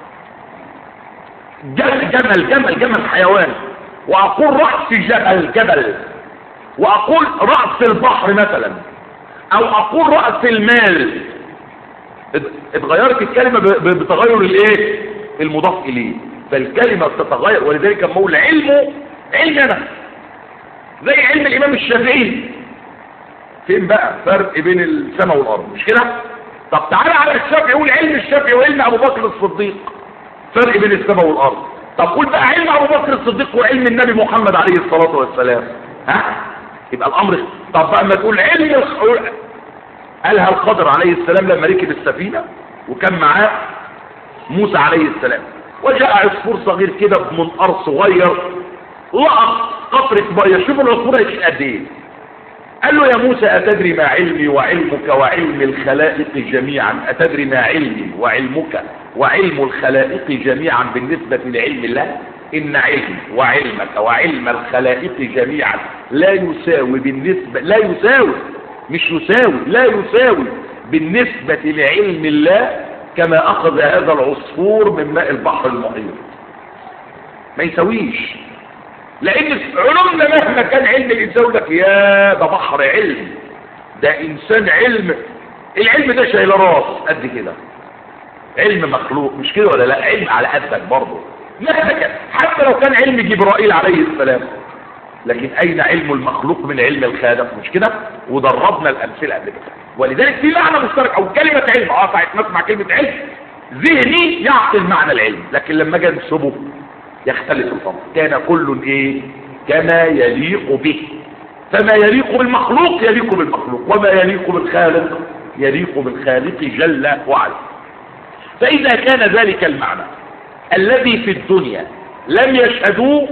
جمل جمل جمل جمل حيوان واقول رأس جبل جبل واقول رأس البحر مثلا او اقول رأس المال ات- اتغيرت الكلمة ب- ب- بتغير الايه المضاف اليه فالكلمة بتتغير ولذلك لما اقول علمه علم انا زي علم الامام الشافعي فين بقى فرق بين السماء والارض مش كده طب تعالى على الشافعي يقول علم الشافعي وعلم ابو بكر الصديق فرق بين السماء والارض طب قول بقى علم ابو بكر الصديق وعلم النبي محمد عليه الصلاه والسلام ها يبقى الامر طب بقى ما تقول علم الخ- قالها الخضر عليه السلام لما ركب السفينه وكان معاه موسى عليه السلام وجاء عصفور صغير كده بمنقار صغير لقط قطرة مية شوف العصفور هيشيل قد ايه قال له يا موسى أتدري ما علمي وعلمك وعلم الخلائق جميعا أتدري ما علمي وعلمك وعلم الخلائق جميعا بالنسبة لعلم الله إن علمي وعلمك وعلم الخلائق جميعا لا يساوي بالنسبة لا يساوي مش يساوي لا يساوي بالنسبة لعلم الله كما أخذ هذا العصفور من ماء البحر المحيط ما يساويش لان علومنا مهما كان علم الانسان يقول لك يا ده بحر علم ده انسان علم العلم ده شايل راس قد كده علم مخلوق مش كده ولا لا علم على قدك برضه مهما كان حتى لو كان علم جبرائيل عليه السلام لكن اين علم المخلوق من علم الخالق مش كده ودربنا الامثله قبل كده ولذلك في معنى مشترك او كلمه علم اه ساعه ما اسمع كلمه علم ذهني يعقل معنى العلم لكن لما اجي انسبه يختلف الامر كان كل ايه كما يليق به فما يليق بالمخلوق يليق بالمخلوق وما يليق بالخالق يليق بالخالق جل وعلا فاذا كان ذلك المعنى الذي في الدنيا لم يشهدوه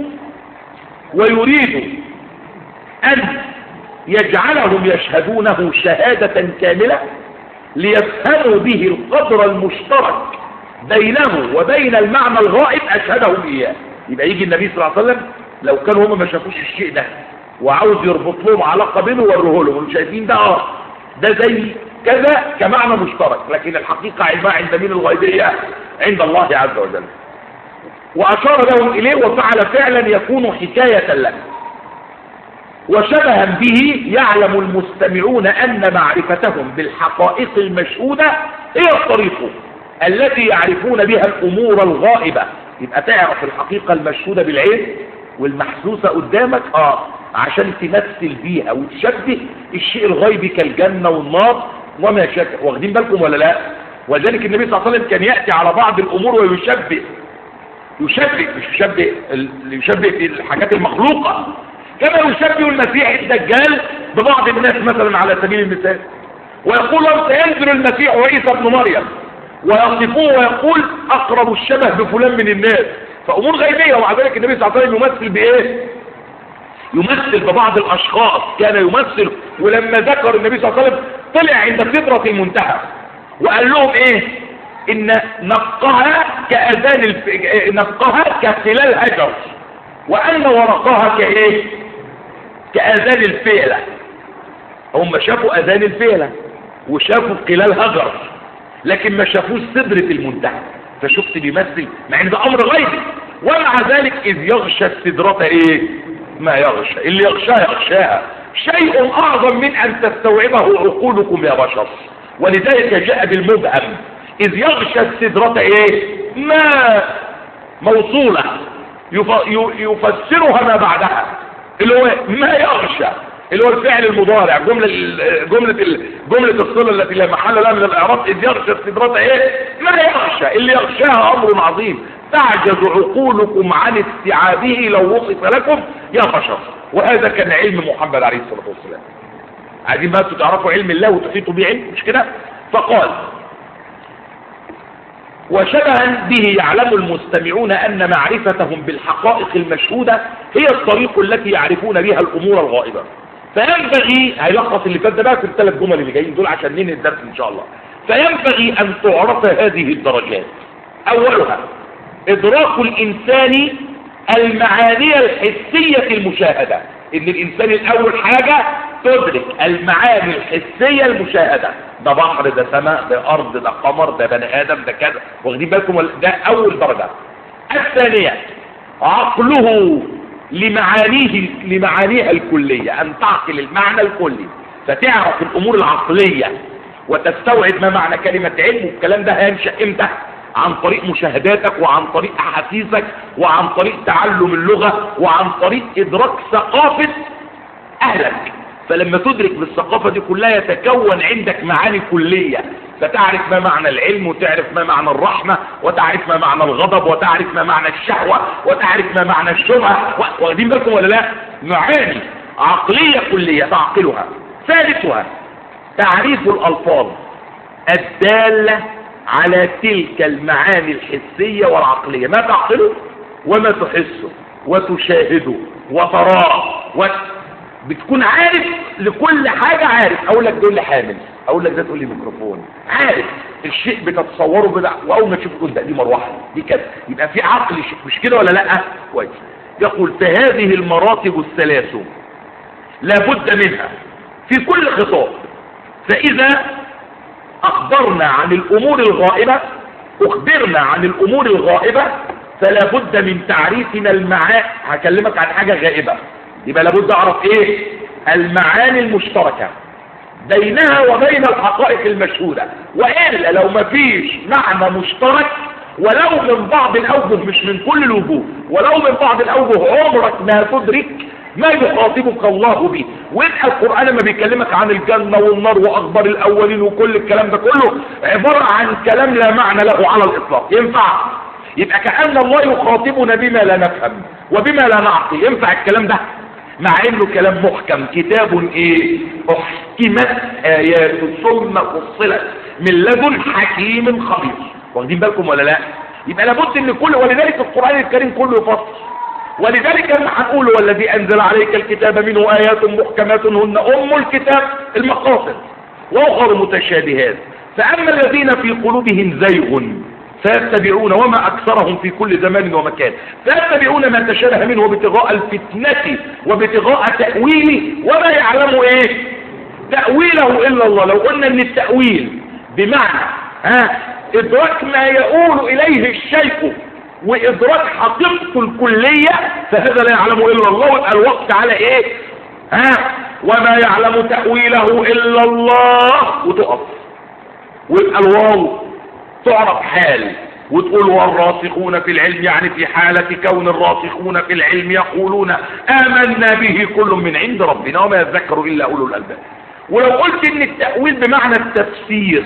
ويريد ان يجعلهم يشهدونه شهادة كاملة ليفهموا به القدر المشترك بينه وبين المعنى الغائب أشهدهم إياه يبقى يجي النبي صلى الله عليه وسلم لو كانوا هم ما شافوش الشيء ده وعاوز يربط لهم علاقة بينه ويوريه لهم شايفين ده اه ده زي كذا كمعنى مشترك لكن الحقيقة علمها عند مين الغيبية عند الله عز وجل وأشار لهم إليه وفعل فعلا يكون حكاية له وشبها به يعلم المستمعون أن معرفتهم بالحقائق المشهودة هي الطريق التي يعرفون بها الأمور الغائبة يبقى تعرف الحقيقة المشهودة بالعين والمحسوسة قدامك آه عشان تمثل بيها وتشبه الشيء الغيبي كالجنة والنار وما شاك واخدين بالكم ولا لا وذلك النبي صلى الله عليه وسلم كان يأتي على بعض الأمور ويشبه يشبه مش يشبه ال- يشبه في الحاجات المخلوقة كما يشبه المسيح الدجال ببعض الناس مثلا على سبيل المثال ويقول لهم سينزل المسيح وعيسى ابن مريم ويصفوه ويقول اقرب الشبه بفلان من الناس فامور غيبيه ومع ذلك النبي صلى الله عليه وسلم يمثل بايه يمثل ببعض الاشخاص كان يمثل ولما ذكر النبي صلى الله عليه وسلم طلع عند سدره المنتهى وقال لهم ايه ان نقها كاذان الف... نقها كخلال هجر وان ورقها كايه كاذان الفيله هم شافوا اذان الفيله وشافوا خلال هجر لكن ما شافوش سدرة المنتهى فشفت بيمثل مع ان ده امر غيبي ومع ذلك اذ يغشى السدرة ايه ما يغشى اللي يغشاها يغشاها شيء اعظم من ان تستوعبه عقولكم يا بشر ولذلك جاء بالمبهم اذ يغشى السدرة ايه ما موصولة يف... ي- يفسرها ما بعدها اللي هو ما يغشى اللي هو الفعل المضارع جملة ال- جملة ال- جملة الصلة التي لا محل لها من الإعراب إذ يغشى السدرة إيه؟ ما يغشى اللي يغشاها أمر عظيم تعجز عقولكم عن استيعابه لو وصف لكم يا بشر وهذا كان علم محمد عليه الصلاة والسلام عايزين بقى تعرفوا علم الله وتحيطوا به علم مش كده فقال وشبها به يعلم المستمعون أن معرفتهم بالحقائق المشهودة هي الطريق التي يعرفون بها الأمور الغائبة فينبغي هيلخص اللي فات ده بقى في الثلاث جمل اللي جايين دول عشان ننهي الدرس إن شاء الله فينبغي أن تعرف هذه الدرجات أولها إدراك الإنسان المعاني الحسية المشاهدة إن الإنسان الأول حاجة تدرك المعاني الحسية المشاهدة ده بحر ده سماء ده أرض ده قمر ده بني آدم ده كذا واخدين بالكم ولا- ده أول درجة الثانية عقله لمعانيه لمعانيها الكلية أن تعقل المعنى الكلي فتعرف الأمور العقلية وتستوعب ما معنى كلمة علم والكلام ده هينشأ امتى عن طريق مشاهداتك وعن طريق أحاسيسك وعن طريق تعلم اللغة وعن طريق إدراك ثقافة أهلك فلما تدرك بالثقافة دي كلها يتكون عندك معاني كلية فتعرف ما معنى العلم وتعرف ما معنى الرحمة وتعرف ما معنى الغضب وتعرف ما معنى الشهوة وتعرف ما معنى الشبهة و- واخدين بالكم ولا لا معاني عقلية كلية تعقلها ثالثها تعريف الألفاظ الدالة على تلك المعاني الحسية والعقلية ما تعقله وما تحسه وتشاهده وتراه و... بتكون عارف لكل حاجة عارف اقول لك تقول لي حامل اقول لك ده تقول لي ميكروفون عارف الشيء بتتصوره بدع واول ما تشوفه تقول ده دي مروحه دي كذا يبقى في عقل شيء مش كده ولا لا كويس يقول فهذه المراتب الثلاث لابد منها في كل خطاب فاذا اخبرنا عن الامور الغائبة اخبرنا عن الامور الغائبة فلا بد من تعريفنا المعاني هكلمك عن حاجة غائبة يبقى لابد اعرف ايه المعاني المشتركة بينها وبين الحقائق المشهودة وإلا لو ما فيش معنى مشترك ولو من بعض الأوجه مش من كل الوجوه ولو من بعض الأوجه عمرك ما تدرك ما يخاطبك الله به ويبقى القرآن لما بيكلمك عن الجنة والنار وأخبار الأولين وكل الكلام ده كله عبارة عن كلام لا معنى له على الإطلاق ينفع يبقى كأن الله يخاطبنا بما لا نفهم وبما لا نعقل ينفع الكلام ده مع انه كلام محكم كتاب ايه احكمت ايات ثم فصلت من لدن حكيم خبير واخدين بالكم ولا لا يبقى لابد ان كل ولذلك القران الكريم كله يفصل ولذلك لما هنقول والذي انزل عليك الكتاب منه ايات محكمات هن ام الكتاب المقاصد واخر متشابهات فاما الذين في قلوبهم زيغ فيتبعون وما أكثرهم في كل زمان ومكان فيتبعون ما تشابه منه ابتغاء الفتنة وابتغاء تأويله وما يعلم ايه تأويله إلا الله لو قلنا ان التأويل بمعنى ها إدراك ما يقول إليه الشيخ وإدراك حقيقته الكلية فهذا لا يعلمه إلا الله ويبقى الوقت على إيه ها وما يعلم تأويله إلا الله وتقف ويبقى الواو تعرف حال وتقول والراسخون في العلم يعني في حالة كون الراسخون في العلم يقولون آمنا به كل من عند ربنا وما يذكر إلا أولو الألباب ولو قلت ان التأويل بمعنى التفسير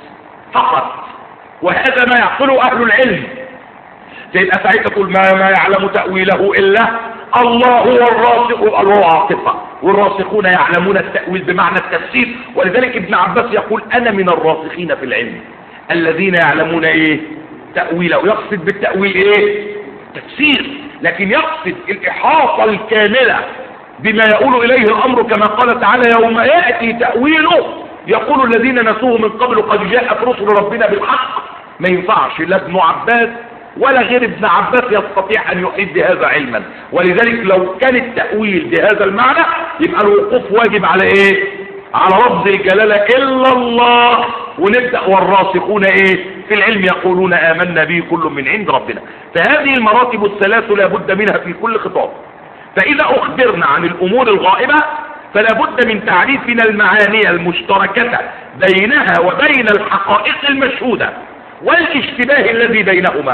فقط وهذا ما يعقله أهل العلم تبقى ساعتها تقول ما, ما يعلم تأويله إلا الله هو الراسخ الله عاطفة والراسخون يعلمون التأويل بمعنى التفسير ولذلك ابن عباس يقول أنا من الراسخين في العلم الذين يعلمون ايه تأويله يقصد بالتأويل ايه تفسير لكن يقصد الإحاطة الكاملة بما يقول إليه الأمر كما قال تعالى يوم يأتي تأويله يقول الذين نسوه من قبل قد جاءت رسل ربنا بالحق ما ينفعش لا ابن عباس ولا غير ابن عباس يستطيع أن يحيد بهذا علما ولذلك لو كان التأويل بهذا المعنى يبقى الوقوف واجب على ايه على لفظ الجلالة إلا الله ونبدأ والراسخون ايه في العلم يقولون آمنا به كل من عند ربنا فهذه المراتب الثلاث لا بد منها في كل خطاب فإذا أخبرنا عن الأمور الغائبة فلا بد من تعريفنا المعاني المشتركة بينها وبين الحقائق المشهودة والاشتباه الذي بينهما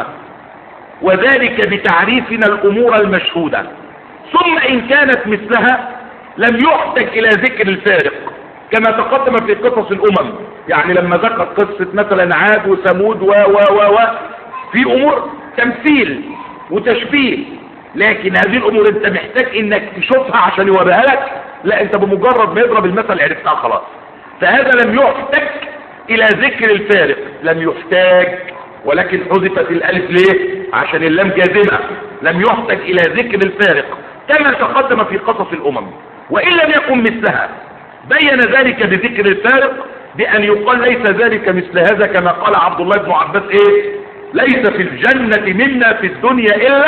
وذلك بتعريفنا الأمور المشهودة ثم إن كانت مثلها لم يحتج الى ذكر الفارق كما تقدم في قصص الامم يعني لما ذكر قصة مثلا عاد وثمود و و و و في امور تمثيل وتشبيه لكن هذه الامور انت محتاج انك تشوفها عشان يوريها لك لا انت بمجرد ما يضرب المثل عرفتها خلاص فهذا لم يحتج الى ذكر الفارق لم يحتاج ولكن حذفت الالف ليه عشان اللام جازمه لم يحتج الى ذكر الفارق كما تقدم في قصص الامم وان لم يكن مثلها بين ذلك بذكر الفارق بان يقال ليس ذلك مثل هذا كما قال عبد الله بن عباس ايه ليس في الجنة منا في الدنيا الا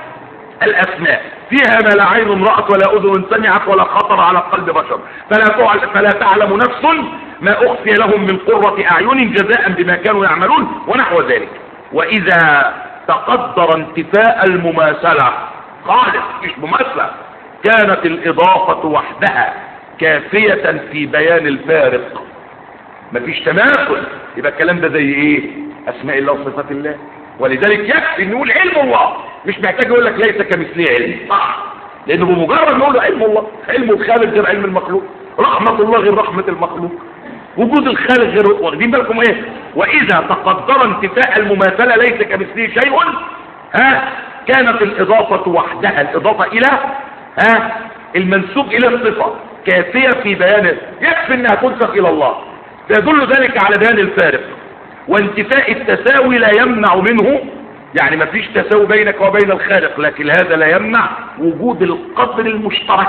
الاسماء فيها ما لا عين رأت ولا اذن سمعت ولا خطر على قلب بشر فلا, تعل فلا تعلم نفس ما اخفي لهم من قرة اعين جزاء بما كانوا يعملون ونحو ذلك واذا تقدر انتفاء المماثلة خالص مش مماثلة كانت الاضافة وحدها كافية في بيان الفارق مفيش تماثل يبقى الكلام ده زي ايه اسماء الله وصفات الله ولذلك يكفي ان نقول علم الله مش محتاج يقول لك ليس كمثله علم صح لانه بمجرد نقول له علم الله علم الخالق غير علم المخلوق رحمة الله غير رحمة المخلوق وجود الخالق غير واخدين بالكم ايه واذا تقدر انتفاء المماثلة ليس كمثله شيء ها كانت الاضافة وحدها الاضافة الى ها المنسوب الى الصفة كافية في بيان يكفي انها تنسخ الى الله فيدل ذلك على بيان الفارق وانتفاء التساوي لا يمنع منه يعني ما فيش تساوي بينك وبين الخالق لكن هذا لا يمنع وجود القدر المشترك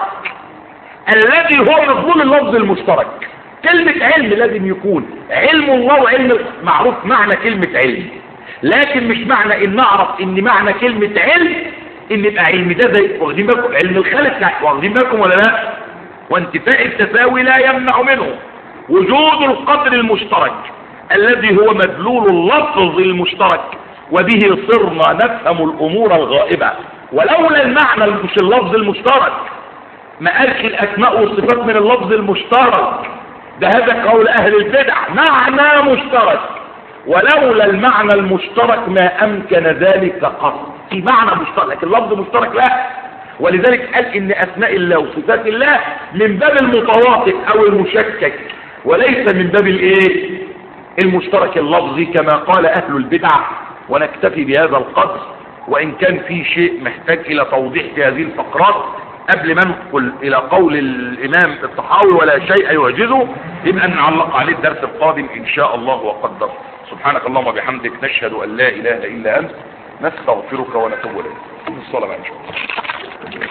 الذي هو مضمون اللفظ المشترك كلمة علم لازم يكون علم الله وعلم معروف معنى كلمة علم لكن مش معنى ان نعرف ان معنى كلمة علم ان يبقى علم ده زي واخدين بالكم علم الخالق واخدين بالكم ولا لا وانتفاء التساوي لا يمنع منه وجود القدر المشترك الذي هو مدلول اللفظ المشترك وبه صرنا نفهم الامور الغائبة ولولا المعنى مش اللفظ المشترك ما قالش الاسماء والصفات من اللفظ المشترك ده هذا قول اهل البدع معنى مشترك ولولا المعنى المشترك ما امكن ذلك قط في معنى مشترك لكن اللفظ مشترك لا ولذلك قال ان اسماء الله وصفات الله من باب المتواطئ او المشكك وليس من باب الايه المشترك اللفظي كما قال اهل البدع ونكتفي بهذا القدر وان كان في شيء محتاج الى توضيح في هذه الفقرات قبل ما ندخل الى قول الامام الطحاوي ولا شيء يعجزه يبقى نعلق عليه الدرس القادم ان شاء الله وقدر سبحانك اللهم وبحمدك نشهد ان لا اله الا انت نستغفرك ونتوب اليك الصلاه ان شاء الله